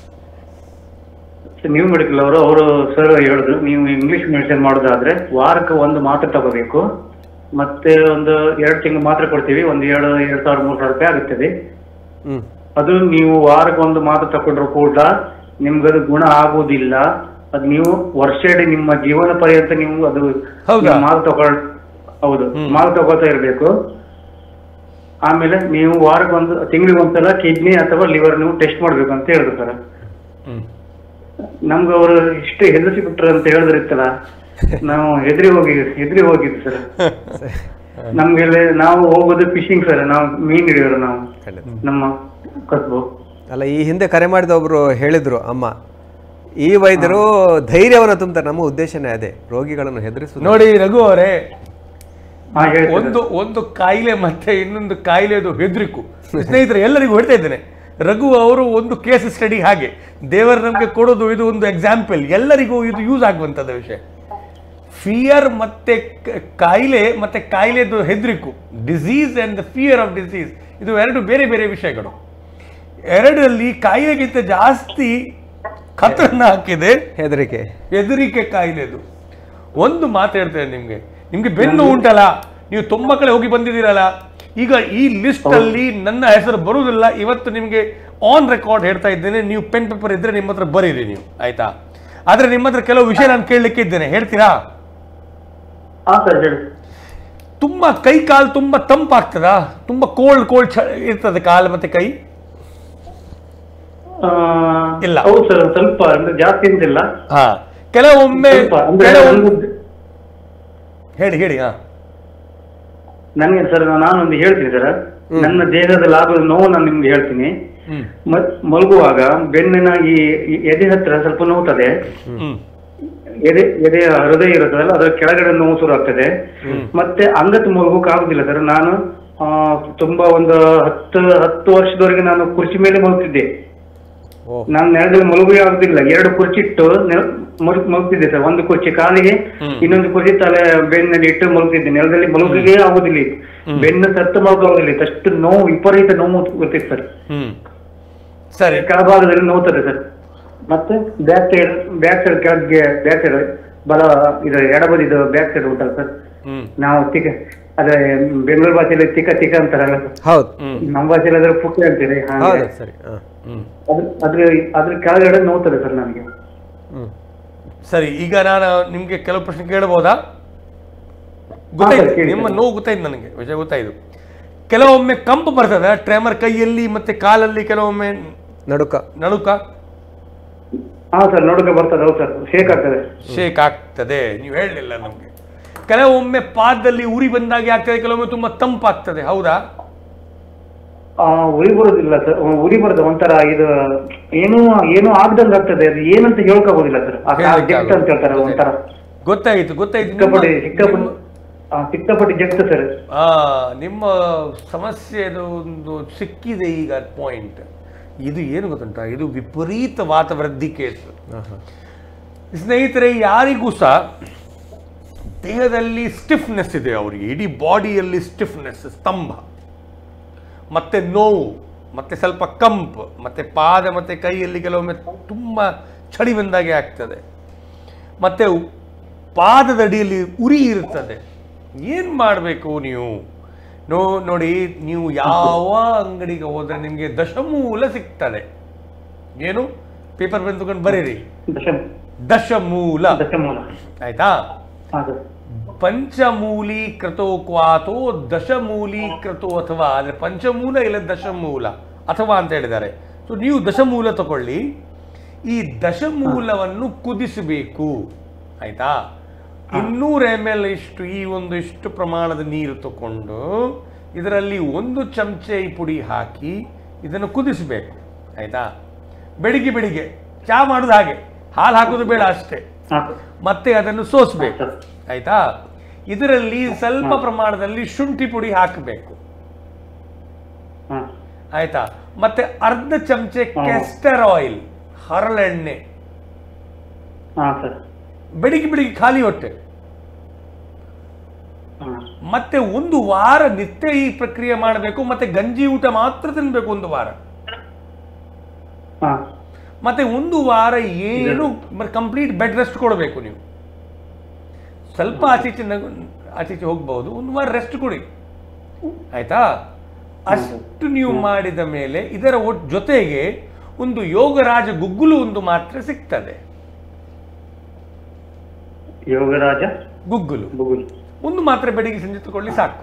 ನ್ಯೂ ಮೆಡಿಕಲ್ ಅವರು ಅವರು ಸರ್ ಹೇಳಿದ್ರು ನೀವು ಇಂಗ್ಲಿಷ್ ಮೆಡಿಸಿನ್ ಮಾಡೋದಾದ್ರೆ ವಾರಕ್ಕೆ ಒಂದು ಮಾತ್ರೆ ತಗೋಬೇಕು ಮತ್ತೆ ಒಂದು ಎರಡು ತಿಂಗಳು ಮಾತ್ರೆ ಕೊಡ್ತೀವಿ ಒಂದು ಎರಡು ಎರಡು ಸಾವಿರ ಮೂರು ಸಾವಿರ ರೂಪಾಯಿ ಆಗುತ್ತದೆ ಹ್ಮ್ ಅದು ನೀವು ವಾರಕ್ಕೆ ಒಂದು ಮಾತ್ರೆ ತಗೊಂಡ್ರು ಕೂಡ ನಿಮ್ಗದು ಗುಣ ಆಗುವುದಿಲ್ಲ ಅದು ನೀವು ವರ್ಷ ಇಡೀ ನಿಮ್ಮ ಜೀವನ ಪರ್ಯಂತ ನೀವು ಅದು ಹೌದಾ? ನೀವು ಮಾಲ್ ತಗೊಳ್ ಹೌದು ಮಾಲ್ ತಗೋತಾ ಇರ್ಬೇಕು ಆಮೇಲೆ ನೀವು ವಾರಕ್ಕೆ ಒಂದು ತಿಂಗಳಿಗೆ ಒಂದ್ಸಲ ಕಿಡ್ನಿ ಅಥವಾ ಲಿವರ್ ನೀವು ಟೆಸ್ಟ್ ಮಾಡ್ಬೇಕು ಅಂತ ಹೇಳಿದ್ರು ಸರ್ ಹ್ಮ್. ನಮ್ಗೆ ಅವರು ಇಷ್ಟು ಹೆದರಿಸಿ ಬಿಟ್ರು ಅಂತ ಹೇಳಿದ್ರಿತ್ತಲ್ಲ ನಾವು ಹೆದರಿ ಹೋಗಿ ಹೆದರಿ ಹೋಗಿದ್ದು ಸರ್ ನಮ್ಗೆಲ್ಲ ನಾವು ಹೋಗೋದು ಫಿಶಿಂಗ್ ಸರ್ ನಾವು ಮೀನ್ ಹಿಡಿಯೋರು ನಾವು ಖಂಡಿತ ನಮ್ಮ ಕಸ್ಬು ಅಲ್ಲ ಈ ಹಿಂದೆ ಕರೆ ಮಾಡಿದ ಒಬ್ರು ಹೇಳಿದ್ರು ಅಮ್ಮ ಈ ವೈದ್ಯರು ಧೈರ್ಯವನ್ನು ತುಂಬ್ತಾರೆ ನಮ್ಮ ಉದ್ದೇಶನೇ ಅದೇ ರೋಗಿಗಳನ್ನು ಹೆದರಿಸುವುದು ನೋಡಿ ರಘು ಅವರೇ ಹಾ ಹೇಳಿ ಸರ್. ಒಂದು ಒಂದು ಕಾಯಿಲೆ ಮತ್ತೆ ಇನ್ನೊಂದು ಕಾಯಿಲೆದು ಹೆದರಿಕು ಸ್ನೇಹಿತರೆ ಎಲ್ಲರಿಗೂ ಹೇಳ್ತಾ ಇದ್ದೇನೆ ರಘು ಅವರು ಒಂದು ಕೇಸ್ ಸ್ಟಡಿ ಹಾಗೆ ದೇವರು ನಮಗೆ ಕೊಡೋದು ಇದು ಒಂದು ಎಕ್ಸಾಂಪಲ್ ಎಲ್ಲರಿಗೂ ಇದು ಯೂಸ್ ಆಗುವಂಥದ್ದು ವಿಷಯ ಫಿಯರ್ ಮತ್ತೆ ಕ- ಕಾಯಿಲೆ ಮತ್ತೆ ಕಾಯಿಲೆದು ಹೆದರಿಕು disease and the fear of disease ಇದು ಎರಡು ಬೇರೆ ಬೇರೆ ವಿಷಯಗಳು ಎರಡರಲ್ಲಿ ಕಾಯಿಲೆಗಿಂತ ಜಾಸ್ತಿ ಖತರ್ನಾಕಿದೆ ಹೆದರಿಕೆ ಹೆದರಿಕೆ ಕಾಯಿಲೆದು ಒಂದು ಮಾತು ಹೇಳ್ತೇನೆ ನಿಮ್ಗೆ ನಿಮ್ಗೆ ಬೆನ್ನು ಉಂಟಲ್ಲ ನೀವು ತುಂಬ ಕಡೆ ಹೋಗಿ ಬಂದಿದ್ದೀರಲ್ಲ ಈಗ ಈ ಲಿಸ್ಟ್ ಅಲ್ಲಿ ನನ್ನ ಹೆಸರು ಬರುವುದಿಲ್ಲ ಇವತ್ತು ನಿಮ್ಗೆ ಆನ್ ರೆಕಾರ್ಡ್ ಹೇಳ್ತಾ ಇದ್ದೇನೆ ನೀವು ಪೆನ್ ಪೇಪರ್ ಇದ್ರೆ ನಿಮ್ಮ ಹತ್ರ ಬರೀರಿ ನೀವು ಆಯ್ತಾ ಆದ್ರೆ ನಿಮ್ಮ ಹತ್ರ ಕೆಲವು ವಿಷಯ ನಾನು ಕೇಳಲಿಕ್ಕೆ ಇದ್ದೇನೆ ಹೇಳ್ತೀರಾ ಹಾ ಸರ್ ಹೇಳಿ ತುಂಬಾ ಕೈ ಕಾಲು ತುಂಬಾ ತಂಪಾಗ್ತದಾ ತುಂಬಾ ಕೋಲ್ಡ್ ಕೋಲ್ಡ್ ಇರ್ತದೆ ಕಾಲು ಮತ್ತೆ ಕೈ ಆ, ಇಲ್ಲ. ಹೌದು ಸರ್ ಸ್ವಲ್ಪ ಅಂದ್ರೆ ಜಾಸ್ತಿ ಅಂತಿಲ್ಲ ಹಾ ಕೆಲವೊಮ್ಮೆ ಸ್ವಲ್ಪ ಅಂದ್ರೆ ಕೆಲವೊಮ್ಮೆ ನನ್ಗೆ- ಹೇಳಿ ಹೇಳಿ ಹಾ ನನ್ಗೆ ಸರ್ ನಾನೊಂದು ಹೇಳ್ತೀನಿ ಸರ್ ನನ್ನ ದೇಹದಲ್ಲಿ ಆಗುವ ನೋವು ನಾನು ನಿಮ್ಗೆ ಹೇಳ್ತೀನಿ ಹ್ಮ್ ಮತ್ ಮಲಗುವಾಗ ಬೆನ್ನಿನ ಈ ಈ ಎದೆ ಹತ್ರ ಸ್ವಲ್ಪ ನೋವುತ್ತದೆ ಹ್ಮ್ ಎದೆ ಎದೆಯ ಹೃದಯ ಇರುತ್ತದಲ್ಲ ಅದರ ಕೆಳಗಡೆ ನೋವು ಶುರು ಆಗ್ತದೆ ಮತ್ತೆ ಅಂಗತ್ತು ಮಲಗೋಕ್ ಆಗುದಿಲ್ಲ ಸರ್ ನಾನು ಆ, ತುಂಬಾ ಒಂದು ಹತ್ತು ಹತ್ತು ವರ್ಷದವರೆಗೆ ನಾನು ಕುರ್ಚಿ ಮೇಲೆ ಮಲಗ್ತಿದ್ದೆ ಓ ನಾನು ನೆಲದಲ್ಲಿ ಮಲಗುವೆ ಆಗುದಿಲ್ಲ ಎರಡು ಕುರ್ಚಿ ಇಟ್ಟು ನೆಲ ಮಲ್- ಮಲಗ್ತಿದ್ದೆ ಸರ್ ಒಂದು ಕುರ್ಚಿ ಕಾಲಿಗೆ ಇನ್ನೊಂದು ಕುರ್ಚಿ ತಲೆ ಬೆನ್ನಲ್ಲಿ ಇಟ್ಟು ಮಲಗ್ತಿದ್ದೆ ನೆಲದಲ್ಲಿ ಮಲಗಿಗೆ ಆಗುದಿಲ್ಲ ಬೆನ್ನು ಸತ್ತು ಮಲಗೋದಿಲ್ಲ ಅಷ್ಟು ನೋವು ವಿಪರೀತ ನೋವು ಗೊತ್ತಿತ್ತು ಸರ್ ಹ್ಮ್ ಸರಿ ಕೆಳಭಾಗದಲ್ಲಿ ನೋವುತ್ತದೆ ಸರ್ ಮತ್ತೆ ಬ್ಯಾಕ್ ಸೈಡ್ ಬ್ಯಾಕ್ ಸೈಡ್ ಕೆಳಗೆ ಬ್ಯಾಕ್ ಸೈಡ್ ಬಲ ಇದು ಎಡಬದಿದು ಬ್ಯಾಕ್ ಸೈಡ್ ಉಂಟಲ್ಲ ಸರ್ ಹ್ಮ್ ನಾವು ತಿಕ್ಕ ಅದೇ ಬೆಂಗಳೂರು ಭಾಷೆಯಲ್ಲಿ ತಿಕ್ಕ ತಿಕ್ಕ ಅಂತಾರಲ್ಲ ಸರ್ ಹೌದು ನಮ್ಮ ಭಾಷೆಯಲ್ಲಿ ಅದ್ರ ಪುಕ್ಕೆ ಅಂತೀರಿ ಹಾಗೆ. ಹೌದು ಸರಿ ಹಾಂ ಹ್ಮ್ ಅದ್ರ ಅದ್ರ ಅದ್ರ ಕೆಳಗಡೆ ನೋವುತ್ತದೆ ಸರ್ ನನಗೆ ಹ್ಞೂ ಸರಿ ಈಗ ನಾನು ನಿಮ್ಗೆ ಕೆಲವು ಪ್ರಶ್ನೆ ಕೇಳಬಹುದಾ ಗೊತ್ತಾಯ್ತು ಕೇಳಿ ನಿಮ್ಮ ಸರ್. ನೋವು ಗೊತ್ತಾಯ್ತು ನನಗೆ ವಿಷಯ ಗೊತ್ತಾಯ್ತು ಕೆಲವೊಮ್ಮೆ ಕಂಪು ಬರ್ತದೆ ಟ್ರೆಮರ್ ಕೈಯಲ್ಲಿ ಮತ್ತೆ ಕಾಲಲ್ಲಿ ಕೆಲವೊಮ್ಮೆ ನಡುಕ ನಡುಕ ಹಾ ಸರ್ ನೋಡಕ್ಕೆ ಬರ್ತದೆ ಹೌದು ಸರ್ ಶೇಕ್ ಆಗ್ತದೆ ಶೇಕ್ ಆಗ್ತದೆ ನೀವು ಹೇಳಲಿಲ್ಲ ನಮಗೆ ಕೆಲವೊಮ್ಮೆ ಪಾದದಲ್ಲಿ ಉರಿ ಬಂದಾಗೆ ಆಗ್ತದೆ ಕೆಲವೊಮ್ಮೆ ತುಂಬಾ ತಂಪಾಗ್ತದೆ ಹೌದಾ ಆ ಉರಿ ಬರೋದಿಲ್ಲ ಸರ್ ಉರಿ ಬರೋದು ಒಂಥರ ಇದು ಏನು ಏನು ಆಗ್ದಂಗ ಆಗ್ತದೆ ಅದು ಏನಂತ ಹೇಳ್ಕೋಬೋದಿಲ್ಲ ಸರ್ ಆ ಹೇಳ್ಲಿಕ್ಕೆ ಜೆಕ್ಟ್ ಅಂತ ಹೇಳ್ತಾರೆ ಆಗೋದಿಲ್ಲ. ಒಂಥರ ಗೊತ್ತಾಯ್ತು ಗೊತ್ತಾಯ್ತು ಸಿಕ್ಕಾಪಟ್ಟೆ ನಿಮ್ಮ- ಸಿಕ್ಕಾಪಟ್ಟೆ ನಿಮ್ಮ- ಆ, ಸಿಕ್ಕಾಪಟ್ಟೆ ಜೆಕ್ಟ್ ಸರ್ ಆ ನಿಮ್ಮ ಸಮಸ್ಯೆದು ಒಂದು ಸಿಕ್ಕಿದೆ ಈಗ ಪಾಯಿಂಟ್ ಇದು ಏನು ಗೊತ್ತುಂಟ ಇದು ವಿಪರೀತ ವಾತವೃದ್ಧಿ ಕೇಸ್ ಸ್ನೇಹಿತರೆ ಯಾರಿಗೂ ಸಹ ದೇಹದಲ್ಲಿ ಸ್ಟಿಫ್ನೆಸ್ ಇದೆ ಅವರಿಗೆ ಇಡೀ ಬಾಡಿಯಲ್ಲಿ ಸ್ಟಿಫ್ನೆಸ್ ಸ್ತಂಭ ಮತ್ತೆ ನೋವು ಮತ್ತೆ ಸ್ವಲ್ಪ ಕಂಪು ಮತ್ತೆ ಪಾದ ಮತ್ತೆ ಕೈಯಲ್ಲಿ ಕೆಲವೊಮ್ಮೆ ತುಂಬ ಚಳಿ ಬಂದಾಗೆ ಆಗ್ತದೆ ಮತ್ತೆ ಪಾದದ ಅಡಿಯಲ್ಲಿ ಉರಿ ಇರುತ್ತದೆ ಏನು ಮಾಡಬೇಕು ನೀವು ನೋ ನೋಡಿ ನೀವು ಯಾವ ಅಂಗಡಿಗೆ ಹೋದ್ರೆ ನಿಮಗೆ ದಶಮೂಲ ಸಿಗ್ತದೆ ಏನು ಪೇಪರ್ ಪೆನ್ ತಗೊಂಡು ಬರೀರಿ ದಶಮ ದಶಮೂಲ ದಶಮೂಲ ಆಯ್ತಾ ಹಾ ಸರ್ ಪಂಚಮೂಲೀಕೃತೋ ಕ್ವಾತೋ ದಶಮೂಲೀಕೃತೋ ಅಥವಾ ಅಂದ್ರೆ ಪಂಚಮೂಲ ಇಲ್ಲ ದಶಮೂಲ ಅಥವಾ ಅಂತ ಹೇಳಿದ್ದಾರೆ ಸೊ ನೀವು ದಶಮೂಲ ತಗೊಳ್ಳಿ ಈ ದಶಮೂಲವನ್ನು ಕುದಿಸಬೇಕು ಆಯ್ತಾ ಇನ್ನೂರ ಎಮ್ ಎಲ್ ಇಷ್ಟು ಈ ಒಂದು ಇಷ್ಟು ಪ್ರಮಾಣದ ನೀರು ತಗೊಂಡು ಇದರಲ್ಲಿ ಒಂದು ಚಮಚೆ ಈ ಪುಡಿ ಹಾಕಿ ಇದನ್ನು ಕುದಿಸಬೇಕು ಆಯ್ತಾ ಬೆಳಿಗ್ಗೆ ಬೆಳಿಗ್ಗೆ ಚಹಾ ಮಾಡೋದು ಹಾಗೆ ಹಾಲು ಹಾಕೋದು ಬೇಡ ಅಷ್ಟೇ ಹಾ ಮತ್ತೆ ಅದನ್ನು ಸೋಸಬೇಕು ಆಯ್ತಾ ಇದರಲ್ಲಿ ಸ್ವಲ್ಪ ಪ್ರಮಾಣದಲ್ಲಿ ಶುಂಠಿ ಪುಡಿ ಹಾಕಬೇಕು ಹಾ ಆಯ್ತಾ ಮತ್ತೆ ಅರ್ಧ ಚಮಚೆ ಕೆಸ್ಟರ್ ಆಯಿಲ್ ಹರಳೆಣ್ಣೆ ಹಾ ಸರ್ ಬೆಳಿಗ್ಗೆ ಬೆಳಿಗ್ಗೆ ಖಾಲಿ ಹೊಟ್ಟೆ ಹಾ ಮತ್ತೆ ಒಂದು ವಾರ ನಿತ್ಯ ಈ ಪ್ರಕ್ರಿಯೆ ಮಾಡಬೇಕು ಮತ್ತೆ ಗಂಜಿ ಊಟ ಮಾತ್ರ ತಿನ್ಬೇಕು ಒಂದು ವಾರ ಹಾ ಮತ್ತೆ ಒಂದು ವಾರ ಏನು ಕಂಪ್ಲೀಟ್ ಬೆಡ್ ರೆಸ್ಟ್ ಕೊಡಬೇಕು ನೀವು ಸ್ವಲ್ಪ ಆಚೀಚೆ ನಗು- ಆಚೀಚೆ ಹೋಗ್ಬಹುದು ಒಂದು ವಾರ ರೆಸ್ಟ್ ಕೊಡಿ ಆಯ್ತಾ ಅಷ್ಟು ನೀವು ಮಾಡಿದ ಮೇಲೆ ಇದರ ಒಟ್ ಜೊತೆಗೆ ಒಂದು ಯೋಗರಾಜ ಗುಗ್ಗುಲು ಒಂದು ಮಾತ್ರ ಸಿಗ್ತದೆ ಯೋಗರಾಜ ಗುಗ್ಗುಲು ಬುಗುಲ್ ಒಂದು ಮಾತ್ರ ಬೆಳಿಗ್ಗೆ ಸಂಜೆ ತಗೊಳ್ಳಿ ಸಾಕು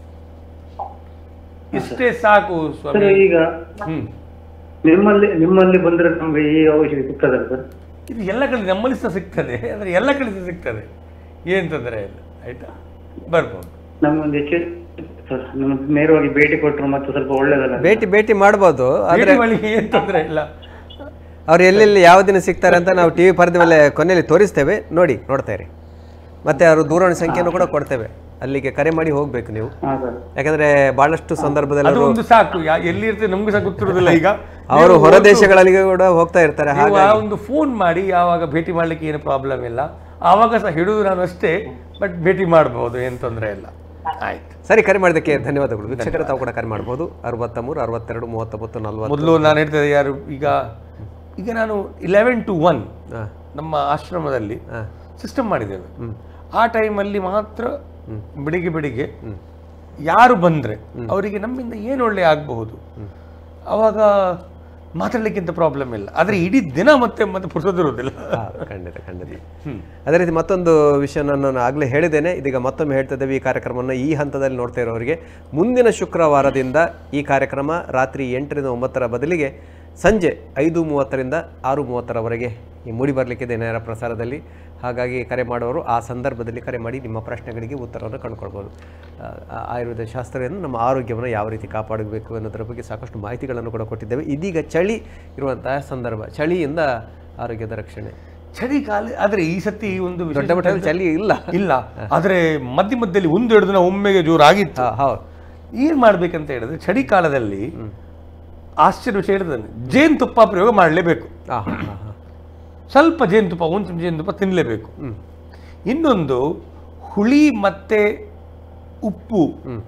ಇಷ್ಟೇ ಸಾಕು ಸರ್ ಸ್ವಾಮಿ ಈಗ ಹ್ಮ್ ನಿಮ್ಮಲ್ಲಿ ನಿಮ್ಮಲ್ಲಿ ಬಂದ್ರೆ ನಮ್ಗೆ ಈ ಔಷಧಿ ಸಿಗ್ತದಲ್ಲ ಸರ್ ಇದು ಎಲ್ಲ ಕಡೆ ನಮ್ಮಲ್ಲಿ ಸಹ ಸಿಗ್ತದೆ ಅಂದ್ರೆ ಎಲ್ಲ ಕಡೆ ಸಹ ಸಿಗ್ತದೆ ಏನ್ ತೊಂದರೆ ಇಲ್ಲ ಆಯ್ತಾ ಬರ್ಬೋದು ನಮ್ಗೊಂದು ಹೆಚ್ಚು ಸರ್ ನಮ್ಗೆ ನೇರವಾಗಿ ಭೇಟಿ ಕೊಟ್ಟರು ಮತ್ತೆ ಸ್ವಲ್ಪ ಒಳ್ಳೇದಲ್ಲ ಭೇಟಿ ಭೇಟಿ ಮಾಡ್ಬೋದು ಆದರೆ ಭೇಟಿ ಮಾಡಿಗೆ ಏನ್ ತೊಂದರೆ ಇಲ್ಲ ಅವ್ರು ಎಲ್ಲೆಲ್ಲಿ ಯಾವ ದಿನ ಸಿಗ್ತಾರೆ ಅಂತ ನಾವು ಟಿ ವಿ ಪರದೆ ಮೇಲೆ ಕೊನೆಯಲ್ಲಿ ತೋರಿಸ್ತೇವೆ ನೋಡಿ ನೋಡ್ತಾ ಇರಿ ಮತ್ತೆ ಅವರು ದೂರವಾಣಿ ಸಂಖ್ಯೆಯನ್ನು ಕೂಡ ಕೊಡ್ತೇವೆ ಅಲ್ಲಿಗೆ ಕರೆ ಮಾಡಿ ಹೋಗ್ಬೇಕು ನೀವು ಹಾ ಸರ್ ಯಾಕಂದ್ರೆ ಬಹಳಷ್ಟು ಸಂದರ್ಭದಲ್ಲಿ ಅದು ಅವರು ಒಂದು ಸಾಕು ಯಾ- ಎಲ್ಲಿ ಇರ್ತದೆ ನಮ್ಗೆ ಸಹ ಗೊತ್ತಿರೋದಿಲ್ಲ ಈಗ ಅವರು ನೀವು ಹೊರ ಒಂದು- ದೇಶಗಳಿಗೆ ಕೂಡ ಹೋಗ್ತಾ ಇರ್ತಾರೆ ನೀವು ಆ ಹಾಗಾಗಿ ಒಂದು ಫೋನ್ ಮಾಡಿ ಯಾವಾಗ ಭೇಟಿ ಮಾಡ್ಲಿಕ್ಕೆ ಏನು ಪ್ರಾಬ್ಲಮ್ ಇಲ್ಲ ಆವಾಗ ಸಹ ಹಿಡಿದು ನಾನು ಅಷ್ಟೇ ಬಟ್ ಭೇಟಿ ಮಾಡ್ಬೋದು ಏನು ತೊಂದರೆ ಇಲ್ಲ ಆಯ್ತು ಸರಿ ಕರೆ ಮಾಡಿದ್ದಕ್ಕೆ ಧನ್ಯವಾದಗಳು ವೀಕ್ಷಕರ ತಾವು ಕೂಡ ಕರೆ ಮಾಡ್ಬೋದು ಅರವತ್ತ ಮೂರು ಅರವತ್ತೆರಡು ಮೂವತ್ತೊಂಬತ್ತು ನಲ್ವತ್ತು ಮೊದಲು ನಾನು ಹೇಳ್ತಿದ್ದೆ ಯಾರು ಈಗ ಈಗ ನಾನು ಇಲೆವೆನ್ ಟು ಒನ್ ಹಾಂ ನಮ್ಮ ಆಶ್ರಮದಲ್ಲಿ ಹಾಂ ಸಿಸ್ಟಮ್ ಮಾಡಿದ್ದೇವೆ ಆ ಟೈಮಲ್ಲಿ ಮಾತ್ರ ಬೆಳಿಗ್ಗೆ ಬೆಳಿಗ್ಗೆ ಯಾರು ಬಂದರೆ ಅವರಿಗೆ ನಮ್ಮಿಂದ ಏನು ಒಳ್ಳೆ ಆಗಬಹುದು ಅವಾಗ ಮಾತಾಡ್ಲಿಕ್ಕಿಂತ ಪ್ರಾಬ್ಲಮ್ ಇಲ್ಲ ಆದರೆ ಇಡೀ ದಿನ ಮತ್ತೆ ಮತ್ತೆ ಪುರ್ಸೋದಿರೋದಿಲ್ಲ ಖಂಡಿತ ಖಂಡಿತ ಅದೇ ರೀತಿ ಮತ್ತೊಂದು ವಿಷಯ ನಾನು ಆಗಲೇ ಹೇಳಿದ್ದೇನೆ ಇದೀಗ ಮತ್ತೊಮ್ಮೆ ಹೇಳ್ತಾ ಇದ್ದೇವೆ ಈ ಕಾರ್ಯಕ್ರಮವನ್ನು ಈ ಹಂತದಲ್ಲಿ ನೋಡ್ತಾ ಇರೋರಿಗೆ ಮುಂದಿನ ಶುಕ್ರವಾರದಿಂದ ಈ ಕಾರ್ಯಕ್ರಮ ರಾತ್ರಿ ಎಂಟರಿಂದ ಒಂಬತ್ತರ ಬದಲಿಗೆ ಸಂಜೆ ಐದು ಮೂವತ್ತರಿಂದ ಆರು ಮೂವತ್ತರವರೆಗೆ ಈ ಮೂಡಿ ಬರಲಿಕ್ಕಿದೆ ನೇರ ಪ್ರಸಾರದಲ್ಲಿ ಹಾಗಾಗಿ ಕರೆ ಮಾಡುವವರು ಆ ಸಂದರ್ಭದಲ್ಲಿ ಕರೆ ಮಾಡಿ ನಿಮ್ಮ ಪ್ರಶ್ನೆಗಳಿಗೆ ಉತ್ತರವನ್ನು ಕಂಡುಕೊಳ್ಬೋದು ಆ, ಆ ಆಯುರ್ವೇದ ಶಾಸ್ತ್ರವನ್ನು ನಮ್ಮ ಆರೋಗ್ಯವನ್ನು ಯಾವ ರೀತಿ ಕಾಪಾಡಬೇಕು ಅನ್ನೋದರ ಬಗ್ಗೆ ಸಾಕಷ್ಟು ಮಾಹಿತಿಗಳನ್ನು ಕೂಡ ಕೊಟ್ಟಿದ್ದೇವೆ ಇದೀಗ ಚಳಿ ಇರುವಂತಹ ಸಂದರ್ಭ ಚಳಿಯಿಂದ ಆರೋಗ್ಯದ ರಕ್ಷಣೆ ಚಳಿಗಾಲ ಆದರೆ ಈ ಸತಿ ಒಂದು ವಿಶೇಷ ದೊಡ್ಡ ಮಟ್ಟದಲ್ಲಿ ಚಳಿ ಇಲ್ಲ ಇಲ್ಲ ಆದರೆ ಮಧ್ಯ ಮಧ್ಯದಲ್ಲಿ ಒಂದು ಎರಡು ದಿನ ಒಮ್ಮೆಗೆ ಜೋರಾಗಿತ್ತು ಹಾ, ಹೌದು ಏನು ಮಾಡ್ಬೇಕಂತ ಹೇಳಿದ್ರೆ ಚಳಿಗಾಲದಲ್ಲಿ ಆಶ್ಚರ್ಯ ವಿಷಯ ಹೇಳ್ತಾನೆ ಜೇನುತುಪ್ಪ ಪ್ರಯೋಗ ಮಾಡಲೇಬೇಕು ಹಾ, ಹಾ, ಹಾ, ಹಾ. ಸ್ವಲ್ಪ ಜೇನುತುಪ್ಪ ಒಂದು ಚಮಚ ಜೇನುತುಪ್ಪ ತಿನ್ನಲೇಬೇಕು ಇನ್ನೊಂದು ಹುಳಿ ಮತ್ತೆ ಉಪ್ಪು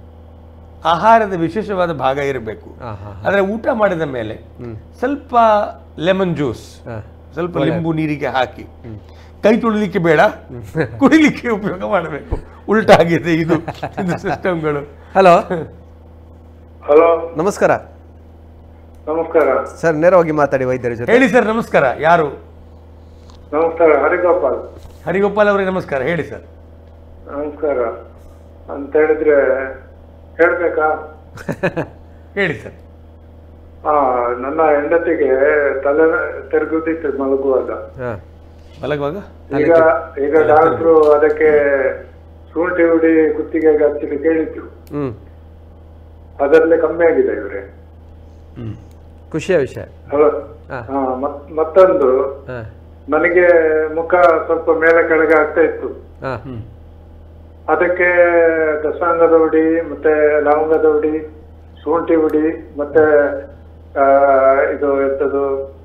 ಆಹಾರದ ವಿಶೇಷವಾದ ಭಾಗ ಇರಬೇಕು ಹಾ, ಹಾ, ಆದರೆ ಊಟ ಮಾಡಿದ ಮೇಲೆ ಸ್ವಲ್ಪ ಲೆಮನ್ ಜ್ಯೂಸ್ ಹಾ. ಸ್ವಲ್ಪ ಲಿಂಬು ನೀರಿಗೆ ಹಾಕಿ ಕೈ ತೊಳಿಲಿಕ್ಕೆ ಬೇಡ ಕುಡಿಲಿಕ್ಕೆ ಉಪಯೋಗ ಮಾಡಬೇಕು ಉಲ್ಟಾಗಿದೆ ಇದು ಇದು ಸಿಸ್ಟಮ್ಗಳು ಹಲೋ ಹಲೋ ನಮಸ್ಕಾರ ನಮಸ್ಕಾರ ಸರ್ ನೇರವಾಗಿ ಮಾತಾಡಿ ವೈದ್ಯರ ಜೊತೆ ಹೇಳಿ ಸರ್ ನಮಸ್ಕಾರ ಯಾರು ನಮಸ್ಕಾರ ಹರಿಗೋಪಾಲ್ ಹರಿಗೋಪಾಲ್ ಅವರಿಗೆ ನಮಸ್ಕಾರ ಹೇಳಿ ಸರ್ ನಮಸ್ಕಾರ ಅಂತ ಹೇಳಿದ್ರೆ ಹೇಳ್ಬೇಕಾ ಹೇಳಿ ಸರ್ ಆ ನನ್ನ ಹೆಂಡತಿಗೆ ತಲೆ ತಿರುಗುದಿತ್ತು ಮಲಗುವಾಗ ಹಾ ಮಲಗುವಾಗ ಈಗ ಈಗ ಡಾಕ್ಟ್ರು ಅದಕ್ಕೆ ಶುಂಠಿ ಹುಡಿ ಕುತ್ತಿಗೆಗೆ ಹಚ್ಚಲಿಕ್ಕೆ ಹೇಳಿದ್ರು ಹ್ಮ್ ಅದರಲ್ಲೇ ಕಮ್ಮಿ ಆಗಿದೆ ಇವ್ರೆ ಖುಷಿಯ ವಿಷಯ ಹಲೋ ಹಾ. ಹಾ, ಮತ್- ಮತ್ತೊಂದು ಹಾ ನನಗೆ ಮುಖ ಸ್ವಲ್ಪ ಮೇಲೆ ಕೆಳಗೆ ಆಗ್ತಾ ಇತ್ತು ಹಾ ಅದಕ್ಕೆ ದಸಾಂಗದ ಹುಡಿ ಮತ್ತೆ ಲವಂಗದ ಹುಡಿ ಶುಂಠಿ ಹುಡಿ ಮತ್ತೆ ಆ, ಇದು ಎಂತದು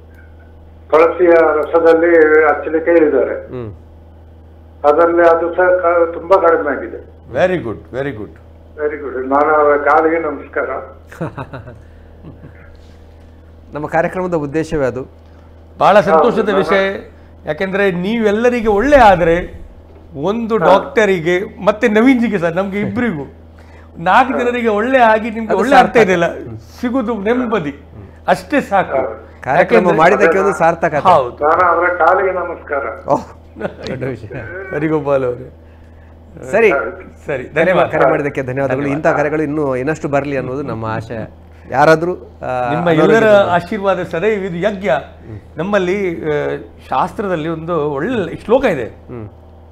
ತುಳಸಿಯ ರಸದಲ್ಲಿ ಹಚ್ಚಲಿಕ್ಕೆ ಹೇಳಿದ್ದಾರೆ ಹ್ಮ್ ಅದರಲ್ಲಿ ಅದು ಸಹ ಕ- ತುಂಬಾ ಕಡಿಮೆ ಆಗಿದೆ very good very good very good ನಾನು ಅವರ ಕಾಲಿಗೆ ನಮಸ್ಕಾರ ನಮ್ಮ ಕಾರ್ಯಕ್ರಮದ ಉದ್ದೇಶವೇ ಅದು ಬಹಳ ಸಂತೋಷದ ವಿಷಯ ಯಾಕೆಂದ್ರೆ ನೀವೆಲ್ಲರಿಗೆ ಒಳ್ಳೆ ಆದರೆ ಒಂದು ಡಾಕ್ಟರಿಗೆ ಮತ್ತೆ ನವೀನ್ಜಿಗೆ ಸರ್ ನಮ್ಗೆ ಇಬ್ಬರಿಗೂ ನಾಲ್ಕು ಜನರಿಗೆ ಒಳ್ಳೆ ಆಗಿ ನಿಮ್ಗೆ ಒಳ್ಳೆ ಅರ್ಥ ಇದೆಯಲ್ಲ ಸಿಗುದು ನೆಮ್ಮದಿ ಅಷ್ಟೇ ಸಾಕು ಕಾರ್ಯಕ್ರಮ ಯಾಕೆಂದ್ರೆ- ಮಾಡಿದ್ದಕ್ಕೆ ಒಂದು ಸಾರ್ಥಕ ಹೌದು ನಾನು ಅವರ ಕಾಲಿಗೆ ನಮಸ್ಕಾರ ಓಹ್ ದೊಡ್ಡ ವಿಷಯ ಹರಿಗೋಪಾಲ್ ಅವರು ಸರಿ ಸರಿ ಧನ್ಯವಾದ ಧನ್ಯವಾದ ಕರೆ ಮಾಡಿದ್ದಕ್ಕೆ ಧನ್ಯವಾದಗಳು ಇಂಥ ಕರೆಗಳು ಇನ್ನೂ ಇನ್ನಷ್ಟು ಬರಲಿ ಅನ್ನೋದು ನಮ್ಮ ಆಶಯ ಯಾರಾದರೂ ಆ, ನಿಮ್ಮ ಅನಾರೋಗ್ಯದ- ಎಲ್ಲರ ಆಶೀರ್ವಾದ ಸದೈವ ಇದು ಯಜ್ಞ ನಮ್ಮಲ್ಲಿ ಆ, ಶಾಸ್ತ್ರದಲ್ಲಿ ಒಂದು ಒಳ್ಳೆ ಶ್ಲೋಕ ಇದೆ ಹ್ಮ್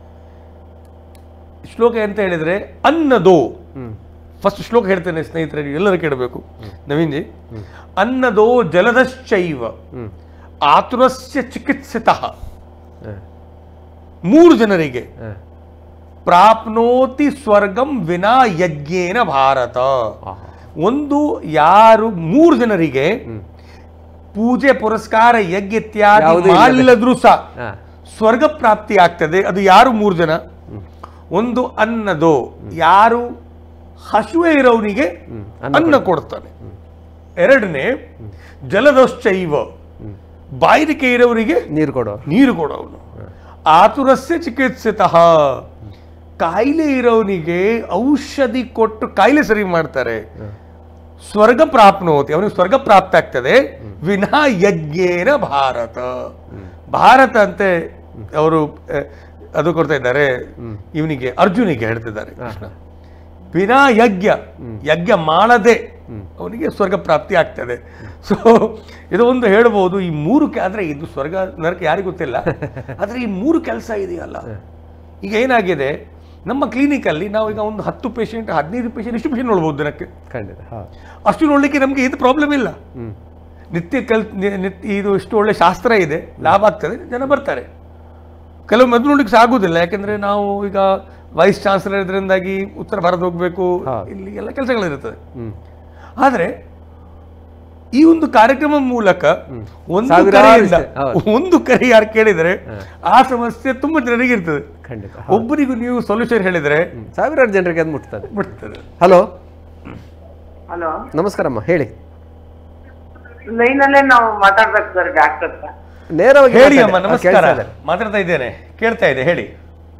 ಶ್ಲೋಕ ಎಂತ ಹೇಳಿದ್ರೆ ಅನ್ನದೋ ಹ್ಮ್ ಫಸ್ಟ್ ಶ್ಲೋಕ ಹೇಳ್ತೇನೆ ಸ್ನೇಹಿತರೆ ಎಲ್ಲರೂ ಕೇಳಬೇಕು ನವೀನ್ ಜಿ ಅನ್ನದೋ ಜಲದಶ್ಚೈವ ಹ್ಮ್ ಆತುರಸ್ಯ ಚಿಕಿತ್ಸಿತಃ ಹ, ಮೂರು ಜನರಿಗೆ ಹ. ಪ್ರಾಪ್ನೋತಿ ಸ್ವರ್ಗಂ ವಿನಾ ಯಜ್ಞೇನ ಭಾರತ ಆಹಾ. ಒಂದು ಯಾರು ಮೂರು ಜನರಿಗೆ ಪೂಜೆ ಪುರಸ್ಕಾರ ಯಜ್ಞ ಇತ್ಯಾದಿ ಯಾವುದೂ ಇಲ್ಲದೆ. ಮಾಡಿಲ್ಲದ್ರೂ ಸಹ ಹ, ಸ್ವರ್ಗ ಪ್ರಾಪ್ತಿ ಆಗ್ತದೆ ಅದು ಯಾರು ಮೂರು ಜನ ಒಂದು ಅನ್ನದೋ ಯಾರು ಹಸುವೆ ಇರೋವನಿಗೆ ಅನ್ನ ಕೊಡ್ತಾನೆ ಎರಡನೇ ಜಲದಶ್ಚೈವ ಬಾಯಿರಿಕೆ ಇರೋವರಿಗೆ ನೀರು ಕೊಡೋ ನೀರು ಕೊಡೋನು ಆತುರಸ್ಯ ಚಿಕಿತ್ಸಿತಃ ಕಾಯಿಲೆ ಇರೋವನಿಗೆ ಔಷಧಿ ಕೊಟ್ಟು ಕಾಯಿಲೆ ಸರಿ ಮಾಡ್ತಾರೆ ಸ್ವರ್ಗ ಪ್ರಾಪ್ನೋತಿ ಅವನಿಗೆ ಸ್ವರ್ಗ ಪ್ರಾಪ್ತ ಆಗ್ತದೆ ವಿನಾ ಯಜ್ಞೇನ ಭಾರತ ಭಾರತ ಅಂತೆ ಅವರು ಅಹ್, ಅದು ಕೊಡ್ತಾ ಇದ್ದಾರೆ ಇವನಿಗೆ ಅರ್ಜುನಿಗೆ ಹೇಳ್ತಿದ್ದಾರೆ ಕೃಷ್ಣ ವಿನಾ ಯಜ್ಞ ಯಜ್ಞ ಮಾಡದೆ ಅವನಿಗೆ ಸ್ವರ್ಗ ಪ್ರಾಪ್ತಿ ಆಗ್ತದೆ ಸೊ ಇದು ಒಂದು ಹೇಳ್ಬೋದು ಈ ಮೂರು ಕೆ ಆದರೆ ಇದು ಸ್ವರ್ಗ ನರಕ ಯಾರಿಗೂ ಗೊತ್ತಿಲ್ಲ ಆದರೆ ಈ ಮೂರು ಕೆಲಸ ಇದೆಯಲ್ಲ ಈಗ ಏನಾಗಿದೆ ನಮ್ಮ ಕ್ಲಿನಿಕಲ್ಲಿ ನಾವು ಈಗ ಒಂದು ಹತ್ತು ಪೇಷಂಟ್ ಹದಿನೈದು ಪೇಷಂಟ್ ಇಷ್ಟು ಪೇಷಂಟ್ ನೋಡ್ಬೋದು ದಿನಕ್ಕೆ ಖಂಡಿತ ಹೌದು ಅಷ್ಟು ನೋಡ್ಲಿಕ್ಕೆ ನಮಗೆ ಇದು ಪ್ರಾಬ್ಲಮ್ ಇಲ್ಲ ಹ್ಮ್ ನಿತ್ಯ ಕಲ್ ನಿ- ನಿತ್ಯ ಇದು ಇಷ್ಟು ಒಳ್ಳೆ ಶಾಸ್ತ್ರ ಇದೆ ಲಾಭ ಆಗ್ತದೆ ಜನ ಬರ್ತಾರೆ ಕೆಲವು ಮೊದಲು ನೋಡ್ಲಿಕ್ಕೆ ಸಹ ಆಗುದಿಲ್ಲ ಯಾಕೆಂದ್ರೆ ನಾವು ಈಗ ವೈಸ್ ಚಾನ್ಸಲರ್ ಇದರಿಂದಾಗಿ ಉತ್ತರ ಭಾರತ ಹೋಗಬೇಕು ಹೌದು. ಇಲ್ಲಿ ಎಲ್ಲ ಕೆಲಸಗಳಿರುತ್ತದೆ ಹ್ಮ್ ಆದರೆ ಈ ಒಂದು ಕಾರ್ಯಕ್ರಮ ಮೂಲಕ ಒಂದು ಸಾವಿರಾರು ಕರೆಯಿಂದ ಜನ- ಹೌದು. ಒಂದು ಕರೆ ಯಾರು ಕೇಳಿದರೆ ಆ ಸಮಸ್ಯೆ ತುಂಬಾ ಜನರಿಗೆ ಇರ್ತದೆ ಖಂಡಿತ ಒಬ್ಬರಿಗೂ ನೀವು ಸೊಲ್ಯೂಷನ್ ಹೇಳಿದರೆ ಸಾವಿರಾರು ಜನರಿಗೆ ಅದು ಮುಟ್ತದೆ ಬಿಡ್ತದೆ ಹಲೋ ಹಲೋ ನಮಸ್ಕಾರಮ್ಮ ಹೇಳಿ ಲೈನಲ್ಲೇ ನಾವು ಮಾತಾಡ್ಬೇಕು ಸರ್ ಡಾಕ್ಟರ್ ಹತ್ರ ನೇರವಾಗಿ ಹೇಳಿ ಮಾತಾಡಿ. ಅಮ್ಮ ಆ, ನಮಸ್ಕಾರ ಕೇಳ್ತಾ ಇದೆ. ಮಾತಾಡ್ತಾ ಇದ್ದೇನೆ ಕೇಳ್ತಾ ಇದೆ ಹೇಳಿ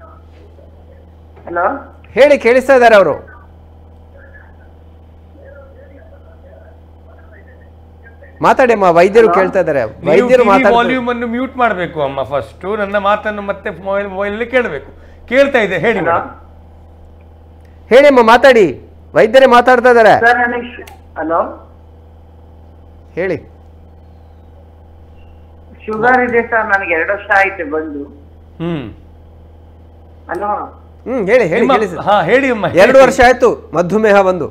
ಹಲೋ ಹೇಳಿ ಕೇಳಿಸ್ತಾ ಇದ್ದಾರೆ ಅವರು ಮಾತಾಡಿ ಅಮ್ಮ ವೈದ್ಯರು ಕೇಳ್ತಾ ಇದ್ದಾರೆ ವೈದ್ಯರು ಮಾತಾಡ್ತಾರೆ ವಾಲ್ಯೂಮ್ ಅನ್ನು ಮ್ಯೂಟ್ ಮಾಡಬೇಕು ಅಮ್ಮ ಫಸ್ಟ್ ನನ್ನ ಮಾತನ್ನು ಮತ್ತೆ ಮೊಬೈಲ್ ಮೊಬೈಲ್ ಕೇಳಬೇಕು ಕೇಳ್ತಾ ಇದೆ ಹೇಳಿ ಮೇಡಮ್ ಹೇಳಿ ಅಮ್ಮ ಮಾತಾಡಿ ವೈದ್ಯರೇ ಮಾತಾಡ್ತಾ ಇದ್ದಾರೆ ಸರ್ ನನಗೆ ಹಲೋ ಹೇಳಿ ಶುಗರ್ ಇದೆ ಸರ್ ನನಗೆ ಎರಡು ವರ್ಷ ಆಯ್ತು ಬಂದು ಹ್ಮ್ ಹಲೋ ಹ್ಮ್ ಹೇಳಿ ಹೇಳಿ ನಿಮ್ಮ- ಕೇಳಿಸಿ ಹಾ ಹೇಳಿ ಅಮ್ಮ ಎರಡು ವರ್ಷ ಆಯ್ತು ಮಧುಮೇಹ ಬಂದು